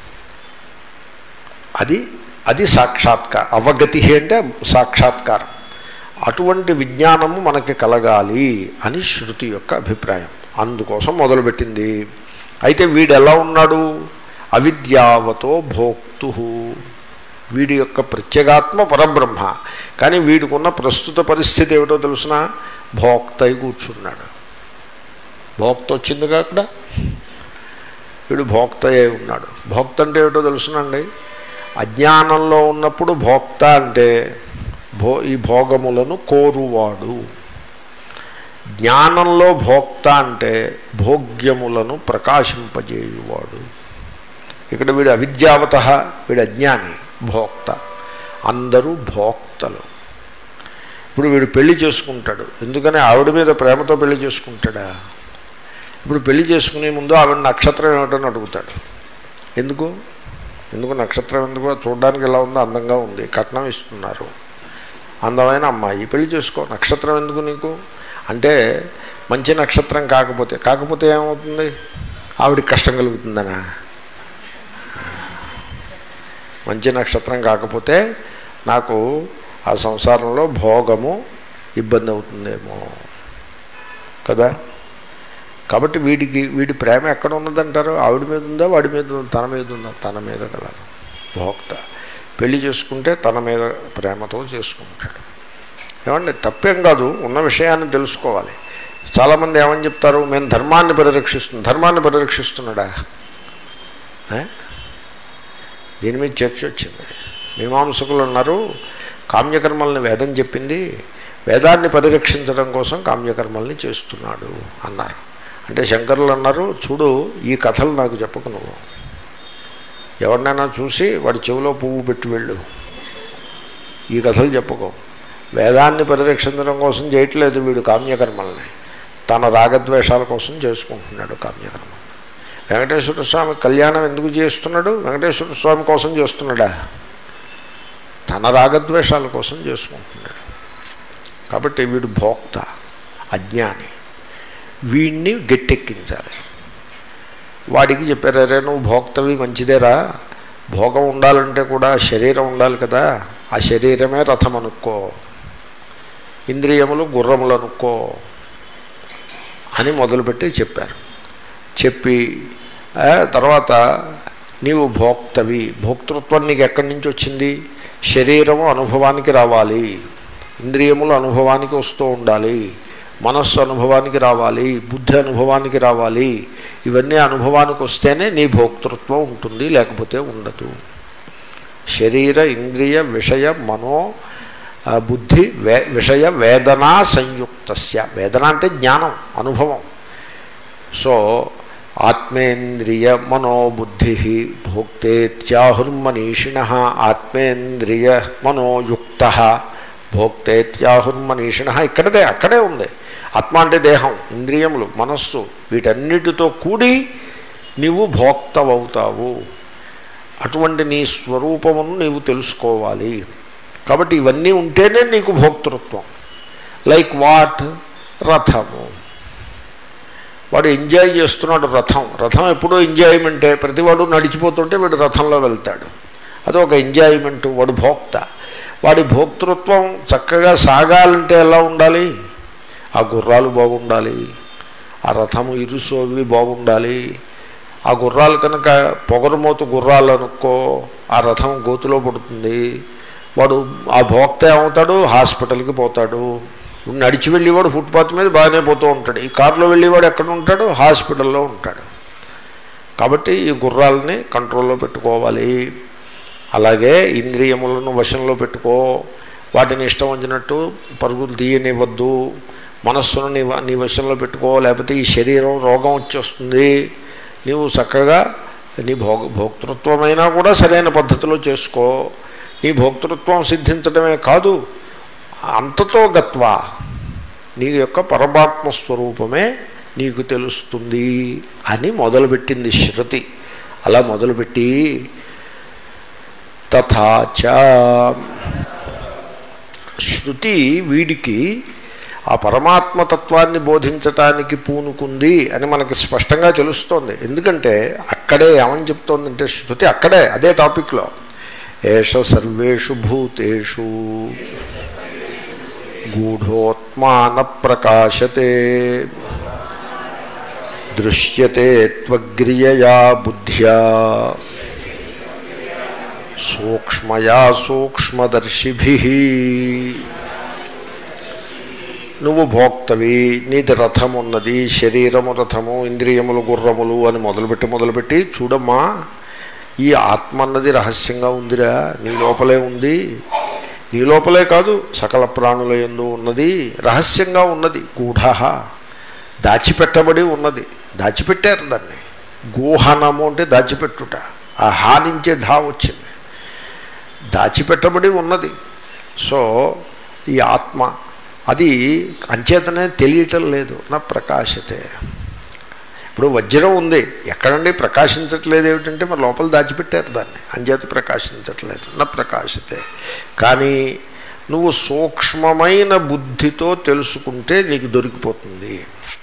అది అది సాక్షాత్కారం అవగతి అంటే సాక్షాత్కారం అటువంటి విజ్ఞానము మనకి కలగాలి అని శృతి యొక్క అభిప్రాయం అందుకోసం మొదలుపెట్టింది అయితే వీడు ఎలా ఉన్నాడు అవిద్యావతో భోక్తు వీడి యొక్క ప్రత్యేగాత్మ పరబ్రహ్మ కానీ వీడికి ఉన్న ప్రస్తుత పరిస్థితి ఏమిటో తెలుసిన భోక్త అయి కూర్చున్నాడు భోక్త వచ్చిందిగా అక్కడ వీడు భోక్త అయి ఉన్నాడు భోక్త అంటే ఏమిటో తెలుసునండి అజ్ఞానంలో ఉన్నప్పుడు భోక్త అంటే భో ఈ భోగములను కోరువాడు జ్ఞానంలో భోక్త అంటే భోగ్యములను ప్రకాశింపజేయువాడు ఇక్కడ వీడు అవిద్యావత వీడు అజ్ఞాని భోక్త అందరూ భోక్తలు ఇప్పుడు వీడు పెళ్లి చేసుకుంటాడు ఎందుకని ఆవిడ మీద ప్రేమతో పెళ్లి చేసుకుంటాడా ఇప్పుడు పెళ్లి చేసుకునే ముందు ఆవిడ నక్షత్రం ఏమిటని అడుగుతాడు ఎందుకు ఎందుకు నక్షత్రం ఎందుకు చూడడానికి ఎలా ఉందో అందంగా ఉంది కట్నం ఇస్తున్నారు అందమైన అమ్మాయి పెళ్లి చేసుకో నక్షత్రం ఎందుకు నీకు అంటే మంచి నక్షత్రం కాకపోతే కాకపోతే ఏమవుతుంది ఆవిడికి కష్టం కలుగుతుందనా మంచి నక్షత్రం కాకపోతే నాకు ఆ సంసారంలో భోగము ఇబ్బంది అవుతుందేమో కదా కాబట్టి వీడికి వీడి ప్రేమ ఎక్కడ ఉన్నదంటారు ఆవిడ మీద ఉందా వాడి మీద ఉందా తన మీద ఉందా తన మీద కదా భోక్త పెళ్లి చేసుకుంటే తన మీద ప్రేమతో చేసుకుంటాడు ఏమండి తప్పేం కాదు ఉన్న విషయాన్ని తెలుసుకోవాలి చాలామంది ఏమని చెప్తారు మేము ధర్మాన్ని పరిరక్షిస్తున్నాం ధర్మాన్ని పరిరక్షిస్తున్నాడా ఏ? దీని మీద చర్చ వచ్చింది మీమాంసకులు ఉన్నారు కామ్యకర్మల్ని వేదం చెప్పింది వేదాన్ని పరిరక్షించడం కోసం కామ్యకర్మల్ని చేస్తున్నాడు అన్నారు అంటే శంకరులు అన్నారు చూడు ఈ కథలు నాకు చెప్పకు నువ్వు ఎవరినైనా చూసి వాడి చెవిలో పువ్వు పెట్టి వెళ్ళు ఈ కథలు చెప్పుకో వేదాన్ని పరిరక్షించడం కోసం చేయట్లేదు వీడు కామ్యకర్మల్ని తన రాగద్వేషాల కోసం చేసుకుంటున్నాడు కామ్యకర్మ వెంకటేశ్వర స్వామి కళ్యాణం ఎందుకు చేస్తున్నాడు వెంకటేశ్వర స్వామి కోసం చేస్తున్నాడా తన రాగద్వేషాల కోసం చేసుకుంటున్నాడు కాబట్టి వీడు భోక్త అజ్ఞాని వీడిని గట్టెక్కించాలి వాడికి చెప్పారు అరే నువ్వు భోక్తవి మంచిదేరా భోగం ఉండాలంటే కూడా శరీరం ఉండాలి కదా ఆ శరీరమే రథం అనుకో ఇంద్రియములు గుర్రములు అనుకో అని మొదలుపెట్టి చెప్పారు చెప్పి ఆ, తర్వాత నీవు భోక్తవి భోక్తృత్వం నీకు ఎక్కడి నుంచి వచ్చింది శరీరము అనుభవానికి రావాలి ఇంద్రియములు అనుభవానికి వస్తూ ఉండాలి మనస్సు అనుభవానికి రావాలి బుద్ధి అనుభవానికి రావాలి ఇవన్నీ అనుభవానికి వస్తేనే నీ భోక్తృత్వం ఉంటుంది లేకపోతే ఉండదు శరీర ఇంద్రియ విషయ మనో ఆ, బుద్ధి వే విషయ వేదనా సంయుక్తస్య వేదన అంటే జ్ఞానం అనుభవం సో ఆత్మేంద్రియ మనోబుద్ధి భోక్తేత్యాహుర్మనీషిణ ఆత్మేంద్రియ మనోయుక్త భోక్తేత్యాహుర్మనీషిణ ఇక్కడదే అక్కడే ఉంది ఆత్మ అంటే దేహం ఇంద్రియములు మనస్సు వీటన్నిటితో కూడి నీవు భోక్తవవుతావు అటువంటి నీ స్వరూపమును నీవు తెలుసుకోవాలి కాబట్టి ఇవన్నీ ఉంటేనే నీకు భోక్తృత్వం లైక్ వాట్ రథము వాడు ఎంజాయ్ చేస్తున్నాడు రథం రథం ఎప్పుడూ ఎంజాయ్మెంటే ప్రతివాడు నడిచిపోతుంటే వీడు రథంలో వెళ్తాడు అదొక ఎంజాయ్మెంట్ వాడు భోక్త వాడి భోక్తృత్వం చక్కగా సాగాలంటే ఎలా ఉండాలి ఆ గుర్రాలు బాగుండాలి ఆ రథము ఇరుసు అవి బాగుండాలి ఆ గుర్రాలు కనుక పొగరుమోతు గుర్రాలు అనుకో ఆ రథం గోతులో పడుతుంది వాడు ఆ భోక్త ఏమవుతాడు హాస్పిటల్కి పోతాడు నడిచి వెళ్ళేవాడు ఫుట్పాత్ మీద బాగానే పోతూ ఉంటాడు ఈ కారులో వెళ్ళేవాడు ఎక్కడ ఉంటాడు హాస్పిటల్లో ఉంటాడు కాబట్టి ఈ గుర్రాలని కంట్రోల్లో పెట్టుకోవాలి అలాగే ఇంద్రియములను వశంలో పెట్టుకో వాటిని ఇష్టం వచ్చినట్టు పరుగులు తీయనివ్వద్దు మనస్సును నీ వ- నీ వశంలో పెట్టుకో లేకపోతే ఈ శరీరం రోగం వచ్చేస్తుంది నీవు చక్కగా నీ భోగ భోక్తృత్వమైనా కూడా సరైన పద్ధతిలో చేసుకో నీ భోక్తృత్వం సిద్ధించడమే కాదు అంతతో గత్వా నీ యొక్క పరమాత్మ స్వరూపమే నీకు తెలుస్తుంది అని మొదలుపెట్టింది శృతి అలా మొదలుపెట్టి తథాచ శృతి వీడికి ఆ పరమాత్మతత్వాన్ని బోధించటానికి పూనుకుంది అని మనకి స్పష్టంగా తెలుస్తోంది ఎందుకంటే అక్కడే ఏమని చెప్తోందంటే శృతి అక్కడే అదే టాపిక్లో ఏష సర్వేషు భూతేషు గూఢోత్మాన ప్రకాశతే దృశ్యతే త్వగ్రియయా బుద్ధ్యా సూక్ష్మయా సూక్ష్మదర్శిభి నువ్వు భోక్తవి నీది రథం ఉన్నది శరీరము రథము ఇంద్రియములు గుర్రములు అని మొదలుపెట్టి మొదలుపెట్టి చూడమ్మా ఈ ఆత్మ అన్నది రహస్యంగా ఉందిరా నీ లోపలే ఉంది నీ లోపలే కాదు సకల ప్రాణుల యందు ఉన్నది రహస్యంగా ఉన్నది గూఢ దాచిపెట్టబడి ఉన్నది దాచిపెట్టారు దాన్ని గూహనము అంటే దాచిపెట్టుట ఆ హా నుంచే ఢా వచ్చింది దాచిపెట్టబడి ఉన్నది సో ఈ ఆత్మ అది అంచేతనే తెలియటం లేదు నా ప్రకాశతే ఇప్పుడు వజ్రం ఉంది ఎక్కడండి ప్రకాశించట్లేదు ఏమిటంటే మరి లోపల దాచిపెట్టారు దాన్ని అంచేత ప్రకాశించట్లేదు నా ప్రకాశతే కానీ నువ్వు సూక్ష్మమైన బుద్ధితో తెలుసుకుంటే నీకు దొరికిపోతుంది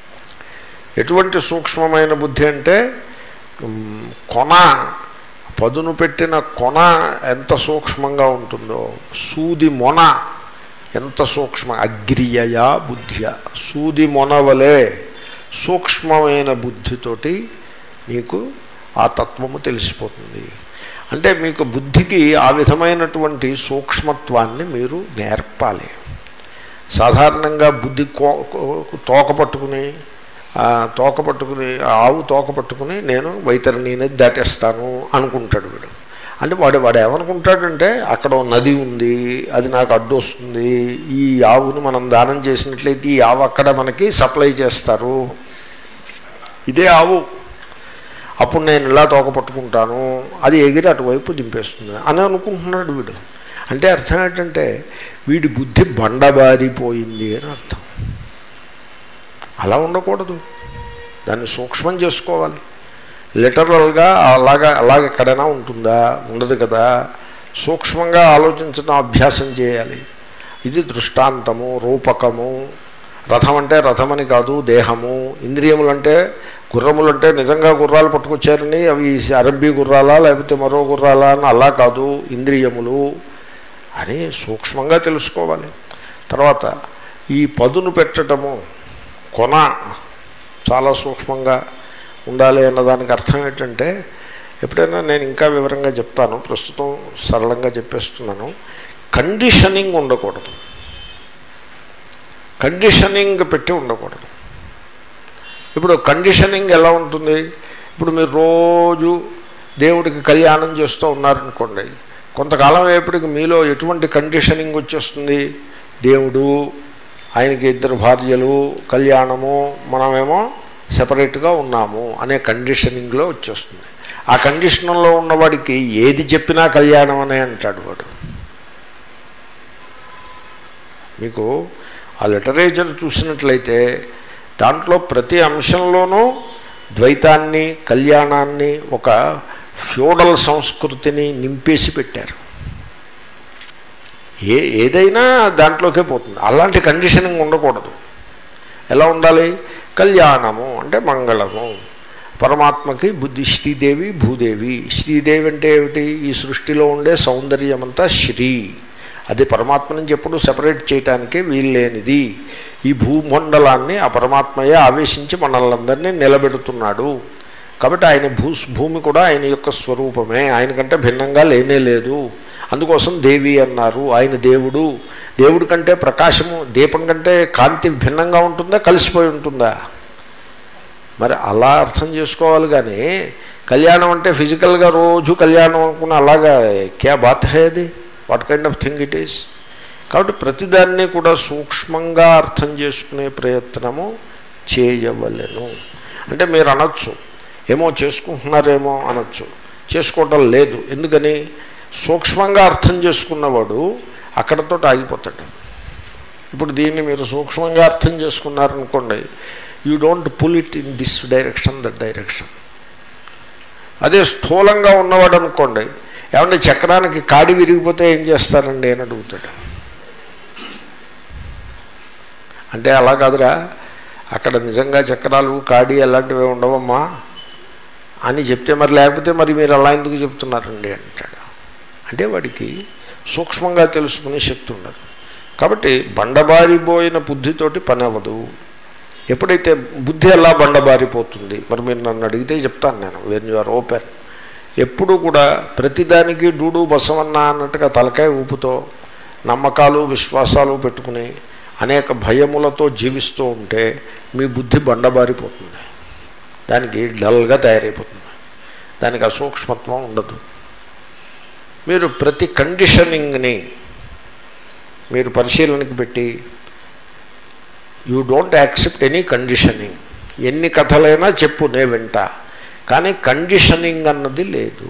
ఎటువంటి సూక్ష్మమైన బుద్ధి అంటే ఉమ్, కొన పదును పెట్టిన కొన ఎంత సూక్ష్మంగా ఉంటుందో సూది మొన ఎంత సూక్ష్మ అగ్రియయా బుద్ధ్య సూది మొనవలే సూక్ష్మమైన బుద్ధితోటి నీకు ఆ తత్వము తెలిసిపోతుంది అంటే మీకు బుద్ధికి ఆ విధమైనటువంటి సూక్ష్మత్వాన్ని మీరు నేర్పాలి సాధారణంగా బుద్ధి కో కో- తోక పట్టుకుని ఆ, తోక పట్టుకుని ఆ ఆవు తోక పట్టుకుని నేను వైతరణి నది దాటేస్తాను అనుకుంటాడు వీడు అంటే వాడు వాడు ఏమనుకుంటాడంటే అక్కడ ఓ నది ఉంది అది నాకు అడ్డు వస్తుంది ఈ ఆవుని మనం దానం చేసినట్లయితే ఈ ఆవు అక్కడ మనకి సప్లై చేస్తారు ఇదే ఆవు అప్పుడు నేను ఇలా తోక పట్టుకుంటాను అది ఎగిరి అటువైపు దింపేస్తుంది అని అనుకుంటున్నాడు వీడు అంటే అర్థం ఏంటంటే వీడి బుద్ధి బండబారిపోయింది అని అర్థం అలా ఉండకూడదు దాన్ని సూక్ష్మం చేసుకోవాలి లిటరల్గా అలాగా అలాగ ఎక్కడైనా ఉంటుందా ఉండదు కదా సూక్ష్మంగా ఆలోచించడం అభ్యాసం చేయాలి ఇది దృష్టాంతము రూపకము రథం అంటే రథమని కాదు దేహము ఇంద్రియములు అంటే గుర్రములు అంటే నిజంగా గుర్రాలు పట్టుకొచ్చారని అవి అరబ్బీ గుర్రాలా లేకపోతే మరో గుర్రాలా అని అలా కాదు ఇంద్రియములు అని సూక్ష్మంగా తెలుసుకోవాలి తర్వాత ఈ పదును పెట్టడము కొన చాలా సూక్ష్మంగా ఉండాలి అన్నదానికి అర్థం ఏంటంటే ఎప్పుడైనా నేను ఇంకా వివరంగా చెప్తాను ప్రస్తుతం సరళంగా చెప్పేస్తున్నాను కండిషనింగ్ ఉండకూడదు కండిషనింగ్ పెట్టి ఉండకూడదు ఇప్పుడు కండిషనింగ్ ఎలా ఉంటుంది ఇప్పుడు మీరు రోజు దేవుడికి కళ్యాణం చేస్తూ ఉన్నారనుకోండి కొంతకాలం అయ్యేప్పటికి మీలో ఎటువంటి కండిషనింగ్ వచ్చేస్తుంది దేవుడు ఆయనకి ఇద్దరు భార్యలు కళ్యాణము మనమేమో సెపరేట్గా ఉన్నాము అనే కండిషనింగ్లో వచ్చేస్తుంది ఆ కండిషన్లో ఉన్నవాడికి ఏది చెప్పినా కళ్యాణం అనే అంటాడు వాడు మీకు ఆ లిటరేచర్ చూసినట్లయితే దాంట్లో ప్రతి అంశంలోనూ ద్వైతాన్ని కళ్యాణాన్ని ఒక ఫ్యూడల్ సంస్కృతిని నింపేసి పెట్టారు ఏ ఏదైనా దాంట్లోకే పోతుంది అలాంటి కండిషనింగ్ ఉండకూడదు ఎలా ఉండాలి కళ్యాణము అంటే మంగళము పరమాత్మకి బుద్ధి శ్రీదేవి భూదేవి శ్రీదేవి అంటే ఏమిటి ఈ సృష్టిలో ఉండే సౌందర్యం అంతా శ్రీ అది పరమాత్మ నుంచి ఎప్పుడు సెపరేట్ చేయటానికి వీల్లేనిది ఈ భూమండలాన్ని ఆ పరమాత్మయే ఆవేశించి మనల్ని నిలబెడుతున్నాడు కాబట్టి ఆయన భూ భూమి కూడా ఆయన యొక్క స్వరూపమే ఆయన కంటే భిన్నంగా లేనే లేదు అందుకోసం దేవి అన్నారు ఆయన దేవుడు దేవుడి కంటే ప్రకాశము దీపం కంటే కాంతి భిన్నంగా ఉంటుందా కలిసిపోయి ఉంటుందా మరి అలా అర్థం చేసుకోవాలి కానీ కళ్యాణం అంటే ఫిజికల్గా రోజు కళ్యాణం అనుకున్న అలాగా క్యా బాత్ హే అది what kind of thing it is కాబట్టి ప్రతిదాన్ని కూడా సూక్ష్మంగా అర్థం చేసుకునే ప్రయత్నము చేయవలెను అంటే మీరు అనొచ్చు ఏమో చేసుకుంటున్నారేమో అనొచ్చు చేసుకోవటం లేదు ఎందుకని సూక్ష్మంగా అర్థం చేసుకున్నవాడు అక్కడతో ఆగిపోతాడు ఇప్పుడు దీన్ని మీరు సూక్ష్మంగా అర్థం చేసుకున్నారనుకోండి you don't pull it in this direction that direction అదే స్థూలంగా ఉన్నవాడు అనుకోండి ఏమంటే చక్రానికి కాడి విరిగిపోతే ఏం చేస్తారండి అని అడుగుతాడు అంటే అలా కాదురా అక్కడ నిజంగా చక్రాలు కాడి అలాంటివి ఉండవమ్మా అని చెప్తే మరి లేకపోతే మరి మీరు అలా ఎందుకు చెప్తున్నారండి అంటాడు అంటే వాడికి సూక్ష్మంగా తెలుసుకునే శక్తి ఉండదు కాబట్టి బండబారిపోయిన బుద్ధితోటి పని అవ్వదు ఎప్పుడైతే బుద్ధి ఎలా బండబారిపోతుంది మరి మీరు నన్ను అడిగితే చెప్తాను నేను వెన్ యు ఆర్ ఓపెన్ ఎప్పుడు కూడా ప్రతిదానికి డూడు బసవన్న అన్నట్టుగా తలకాయ ఊపుతో నమ్మకాలు విశ్వాసాలు పెట్టుకుని అనేక భయములతో జీవిస్తూ ఉంటే మీ బుద్ధి బండబారిపోతుంది దానికి డల్గా తయారైపోతుంది దానికి అసూక్ష్మత్వం ఉండదు మీరు ప్రతి కండిషనింగ్ని మీరు పరిశీలనకి పెట్టి you don't accept any conditioning ఎన్ని కథలైనా చెప్పు నే వింటా కానీ కండిషనింగ్ అన్నది లేదు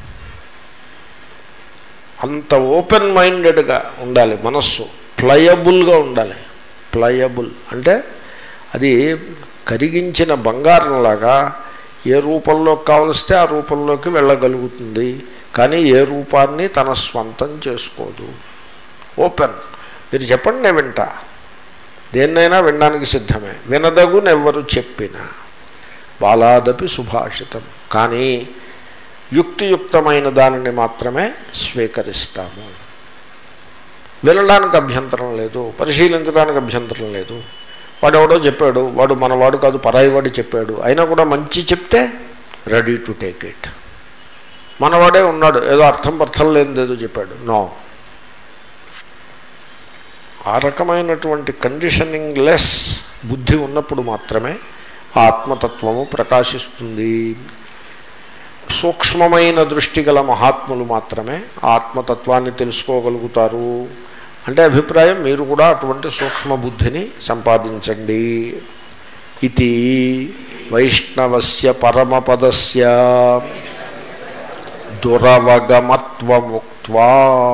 అంత ఓపెన్ మైండెడ్గా ఉండాలి మనస్సు ప్లయబుల్గా ఉండాలి ప్లయబుల్ అంటే అది కరిగించిన బంగారంలాగా ఏ రూపంలోకి కావలిస్తే ఆ రూపంలోకి వెళ్ళగలుగుతుంది కానీ ఏ రూపాన్ని తన స్వంతం చేసుకోదు ఓపెన్ మీరు చెప్పండి నేను వింటా దేన్నైనా వినడానికి సిద్ధమే వినదగునెవ్వరు చెప్పినా బాలాదపి సుభాషితం కానీ యుక్తియుక్తమైన దానిని మాత్రమే స్వీకరిస్తాము వినడానికి అభ్యంతరం లేదు పరిశీలించడానికి అభ్యంతరం లేదు వాడెవడో చెప్పాడు వాడు మనవాడు కాదు పరాయి వాడు చెప్పాడు అయినా కూడా మంచి చెప్తే రెడీ టు టేక్ ఇట్ మనవాడే ఉన్నాడు ఏదో అర్థం అర్థం లేనిది ఏదో చెప్పాడు నో ఆ రకమైనటువంటి కండిషనింగ్ లెస్ బుద్ధి ఉన్నప్పుడు మాత్రమే ఆత్మతత్వము ప్రకాశిస్తుంది సూక్ష్మమైన దృష్టి గల మహాత్ములు మాత్రమే ఆత్మతత్వాన్ని తెలుసుకోగలుగుతారు అంటే అభిప్రాయం మీరు కూడా అటువంటి సూక్ష్మ బుద్ధిని సంపాదించండి ఇది వైష్ణవస్య పరమపదస్య దురవగమత్వముక్వా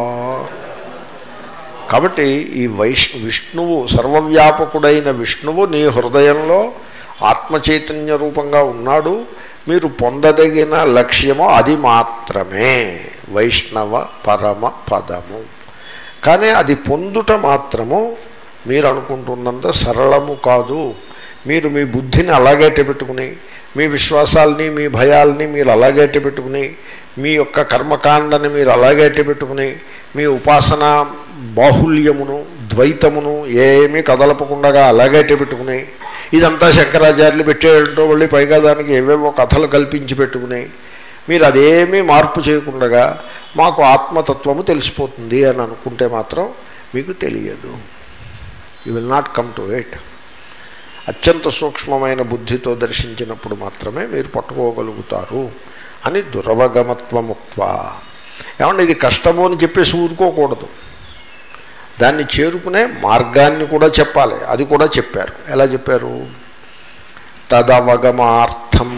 కాబట్టి ఈ వైష్ విష్ణువు సర్వవ్యాపకుడైన విష్ణువు నీ హృదయంలో ఆత్మచైతన్య రూపంగా ఉన్నాడు మీరు పొందదగిన లక్ష్యము అది మాత్రమే వైష్ణవ పరమ పదము కానీ అది పొందుట మాత్రము మీరు అనుకుంటున్నంత సరళము కాదు మీరు మీ బుద్ధిని అలాగేట పెట్టుకుని మీ విశ్వాసాలని మీ భయాల్ని మీరు అలాగేట పెట్టుకుని మీ యొక్క కర్మకాండని మీరు అలాగేట పెట్టుకుని మీ ఉపాసన బాహుల్యమును ద్వైతమును ఏమీ కదలపకుండా అలాగేట పెట్టుకుని ఇదంతా శంకరాచార్యులు పెట్టేటో మళ్ళీ పైగా దానికి ఏవేవో కథలు కల్పించి పెట్టుకుని మీరు అదేమీ మార్పు చేయకుండా మాకు ఆత్మతత్వము తెలిసిపోతుంది అని అనుకుంటే మాత్రం మీకు తెలియదు you will not come to it అత్యంత సూక్ష్మమైన బుద్ధితో దర్శించినప్పుడు మాత్రమే మీరు పట్టుకోగలుగుతారు అని దురవగమత్వముక్వ ఏమంటే ఇది కష్టము అని చెప్పేసి ఊరుకోకూడదు దాన్ని చేరుకునే మార్గాన్ని కూడా చెప్పాలి అది కూడా చెప్పారు ఎలా చెప్పారు తదవగమార్థం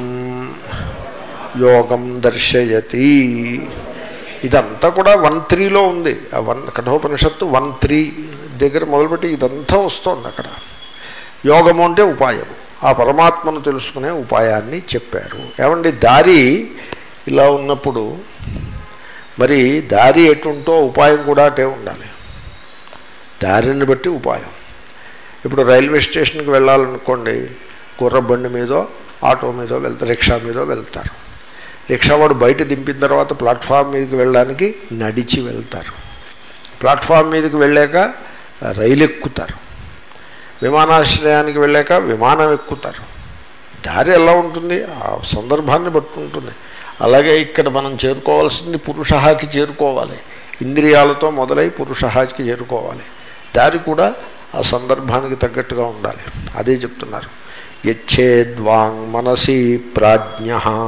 యోగం దర్శయతి ఇదంతా కూడా వన్ త్రీలో ఉంది ఆ వన్ కఠోపనిషత్తు వన్ త్రీ దగ్గర మొదలుపెట్టి ఇదంతా వస్తుంది అక్కడ యోగము అంటే ఉపాయము ఆ పరమాత్మను తెలుసుకునే ఉపాయాన్ని చెప్పారు ఏమండి దారి ఇలా ఉన్నప్పుడు మరి దారి ఎటుంటో ఉపాయం కూడా అటే ఉండాలి దారిని బట్టి ఉపాయం ఇప్పుడు రైల్వే స్టేషన్కి వెళ్ళాలనుకోండి గుర్ర బండి మీదో ఆటో మీదో వెళ్తారు రిక్షా మీదో వెళ్తారు రిక్షా వాడు బయట దింపిన తర్వాత ప్లాట్ఫామ్ మీదకి వెళ్ళడానికి నడిచి వెళ్తారు ప్లాట్ఫామ్ మీదకి వెళ్ళాక రైలు ఎక్కుతారు విమానాశ్రయానికి వెళ్ళాక విమానం ఎక్కుతారు దారి ఎలా ఉంటుంది ఆ సందర్భాన్ని బట్టి ఉంటుంది అలాగే ఇక్కడ మనం చేరుకోవాల్సింది పురుషహాకి చేరుకోవాలి ఇంద్రియాలతో మొదలై పురుషహాకి చేరుకోవాలి దారి కూడా ఆ సందర్భానికి తగ్గట్టుగా ఉండాలి అదే చెప్తున్నారు యచ్చేద్వాంగ్ మనసి ప్రాజ్ఞ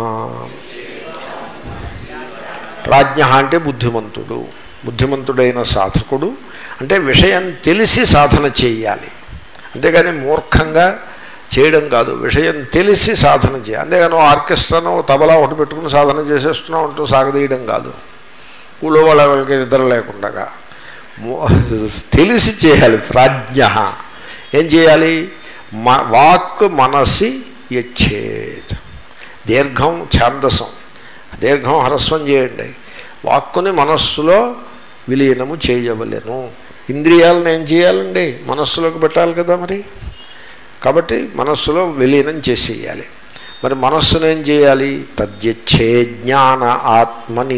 ప్రాజ్ఞ అంటే బుద్ధిమంతుడు బుద్ధిమంతుడైన సాధకుడు అంటే విషయం తెలిసి సాధన చేయాలి అంతేగాని మూర్ఖంగా చేయడం కాదు విషయం తెలిసి సాధన చేయాలి అంతేగాని ఆర్కెస్ట్రాను తబలా ఒకటి పెట్టుకుని సాధన చేసేస్తున్నాం అంటూ సాగదీయడం కాదు ఊళ్ళో వాళ్ళ వాళ్ళకి నిద్ర లేకుండా తెలిసి చేయాలి ప్రాజ్ఞ ఏం చేయాలి మ వాక్ మనసి యచ్చేత్ దీర్ఘం ఛాందసం దీర్ఘం హ్రస్వం చేయండి వాక్కుని మనస్సులో విలీనము చేయవలెను ఇంద్రియాలను ఏం చేయాలండి మనస్సులోకి పెట్టాలి కదా మరి కాబట్టి మనస్సులో విలీనం చేసేయాలి మరి మనస్సును ఏం చేయాలి తద్యచ్చే జ్ఞాన ఆత్మని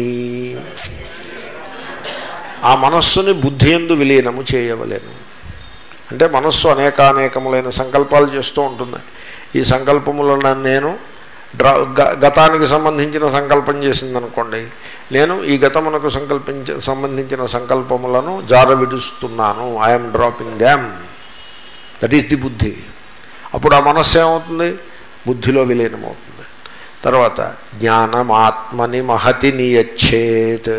ఆ మనస్సుని బుద్ధి ఎందు విలీనము చేయవలేను అంటే మనస్సు అనేకానేకములైన సంకల్పాలు చేస్తూ ఉంటుంది ఈ సంకల్పములను నేను డ్రా గ- గతానికి సంబంధించిన సంకల్పం చేసిందనుకోండి నేను ఈ గతమునకు సంకల్పించ సంబంధించిన సంకల్పములను జార విడుస్తున్నాను I'm dropping damn that is the buddhi అప్పుడు ఆ మనస్సు ఏమవుతుంది బుద్ధిలో విలీనమవుతుంది తర్వాత జ్ఞానమాత్మని మహతి నియచ్చేత్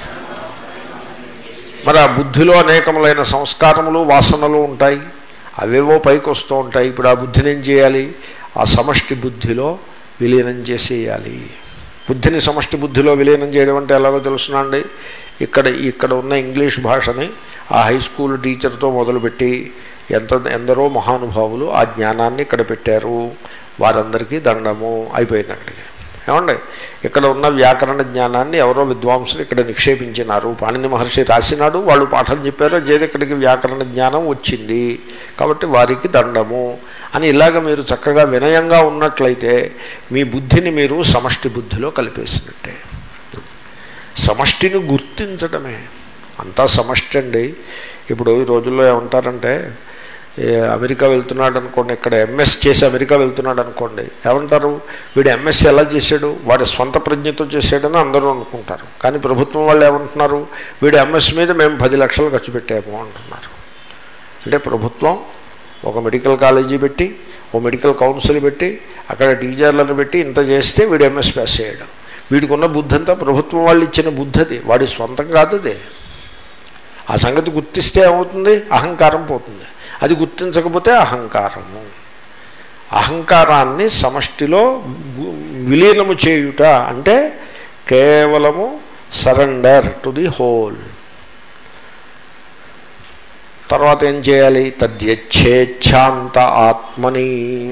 మరి ఆ బుద్ధిలో అనేకములైన సంస్కారములు వాసనలు ఉంటాయి అవేవో పైకి వస్తూ ఉంటాయి ఇప్పుడు ఆ బుద్ధిని ఏం చేయాలి ఆ సమష్టి బుద్ధిలో విలీనం చేసేయాలి బుద్ధిని సమష్టి బుద్ధిలో విలీనం చేయడం అంటే ఎలాగో తెలుసునండి ఇక్కడ ఇక్కడ ఉన్న ఇంగ్లీష్ భాషని ఆ హై స్కూల్ టీచర్తో మొదలుపెట్టి ఎంత ఎందరో మహానుభావులు ఆ జ్ఞానాన్ని ఇక్కడ పెట్టారు వారందరికీ దండము అయిపోయింది అక్కడికి ఏమండి ఇక్కడ ఉన్న వ్యాకరణ జ్ఞానాన్ని ఎవరో విద్వాంసులు ఇక్కడ నిక్షేపించినారు పాణిని మహర్షి రాసినాడు వాళ్ళు పాఠం చెప్పారు చేతి ఇక్కడికి వ్యాకరణ జ్ఞానం వచ్చింది కాబట్టి వారికి దండము అని ఇలాగ మీరు చక్కగా వినయంగా ఉన్నట్లయితే మీ బుద్ధిని మీరు సమష్టి బుద్ధిలో కలిపేసినట్టే సమష్టిని గుర్తించడమే అంతా సమష్టి అండి ఇప్పుడు ఈ రోజుల్లో ఏమంటారంటే ఏ అమెరికా వెళ్తున్నాడు అనుకోండి ఇక్కడ ఎంఎస్ చేసి అమెరికా వెళ్తున్నాడు అనుకోండి ఏమంటారు వీడు ఎంఎస్ ఎలా చేశాడు వాడి స్వంత ప్రజ్ఞతో చేశాడని అందరూ అనుకుంటారు కానీ ప్రభుత్వం వాళ్ళు ఏమంటున్నారు వీడు ఎంఎస్ మీద మేము పది లక్షలు ఖర్చు పెట్టాము అంటున్నారు అంటే ప్రభుత్వం ఒక మెడికల్ కాలేజీ పెట్టి ఓ మెడికల్ కౌన్సిల్ పెట్టి అక్కడ టీచర్లను పెట్టి ఇంత చేస్తే వీడు ఎంఎస్ పాస్ చేయడం వీడికి ఉన్న బుద్ధి అంతా ప్రభుత్వం వాళ్ళు ఇచ్చిన బుద్ధి అది వాడి సొంతం కాదు అది ఆ సంగతి గుర్తిస్తే ఏమవుతుంది అహంకారం పోతుంది అది గుర్తించకపోతే అహంకారము అహంకారాన్ని సమష్టిలో గు- విలీనము చేయుట అంటే కేవలము సరెండర్ టు ది హోల్ తర్వాత ఏం చేయాలి తద్యచ్ఛేచ్ఛాంత ఆత్మని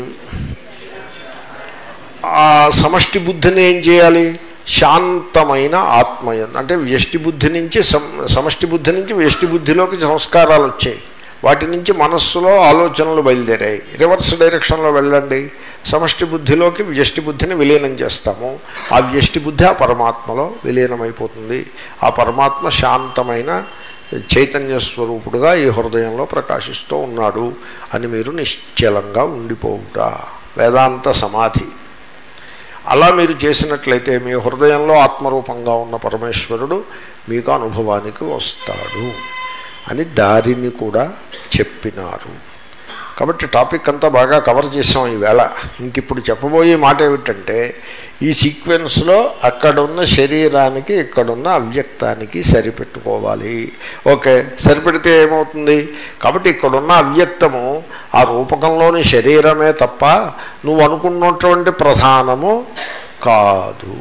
ఆ సమష్టి బుద్ధిని ఏం చేయాలి శాంతమైన ఆత్మయం అంటే వ్యష్టి బుద్ధి నుంచి సమ- సమష్టి బుద్ధి నుంచి వ్యష్టి బుద్ధిలోకి సంస్కారాలు వచ్చాయి వాటి నుంచి మనస్సులో ఆలోచనలు బయలుదేరాయి రివర్స్ డైరెక్షన్లో వెళ్ళండి సమష్టి బుద్ధిలోకి వ్యష్టి బుద్ధిని విలీనం చేస్తాము ఆ వ్యష్టి బుద్ధి ఆ పరమాత్మలో విలీనమైపోతుంది ఆ పరమాత్మ శాంతమైన చైతన్య స్వరూపుడుగా ఈ హృదయంలో ప్రకాశిస్తూ ఉన్నాడు అని మీరు నిశ్చలంగా ఉండిపోవుట వేదాంత సమాధి అలా మీరు చేసినట్లయితే మీ హృదయంలో ఆత్మరూపంగా ఉన్న పరమేశ్వరుడు మీకు అనుభవానికి వస్తాడు అని దారిని కూడా చెప్పినారు కాబట్టి టాపిక్ అంతా బాగా కవర్ చేసాం ఈవేళ ఇంక ఇప్పుడు చెప్పబోయే మాట ఏమిటంటే ఈ సీక్వెన్స్లో అక్కడున్న శరీరానికి ఇక్కడున్న అవ్యక్తానికి సరిపెట్టుకోవాలి ఓకే సరిపెడితే ఏమవుతుంది కాబట్టి ఇక్కడున్న అవ్యక్తము ఆ రూపకంలోని శరీరమే తప్ప నువ్వు అనుకున్నటువంటి ప్రధానము కాదు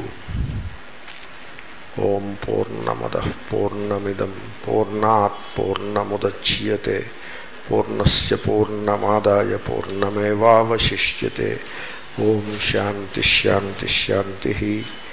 ఓం పూర్ణమద పూర్ణమిదం పూర్ణాత్ పూర్ణముద్యతే పూర్ణస్ పూర్ణమాదాయ పూర్ణమేవాశిష్యతే ఓం శాంతి శాంతి శాంతి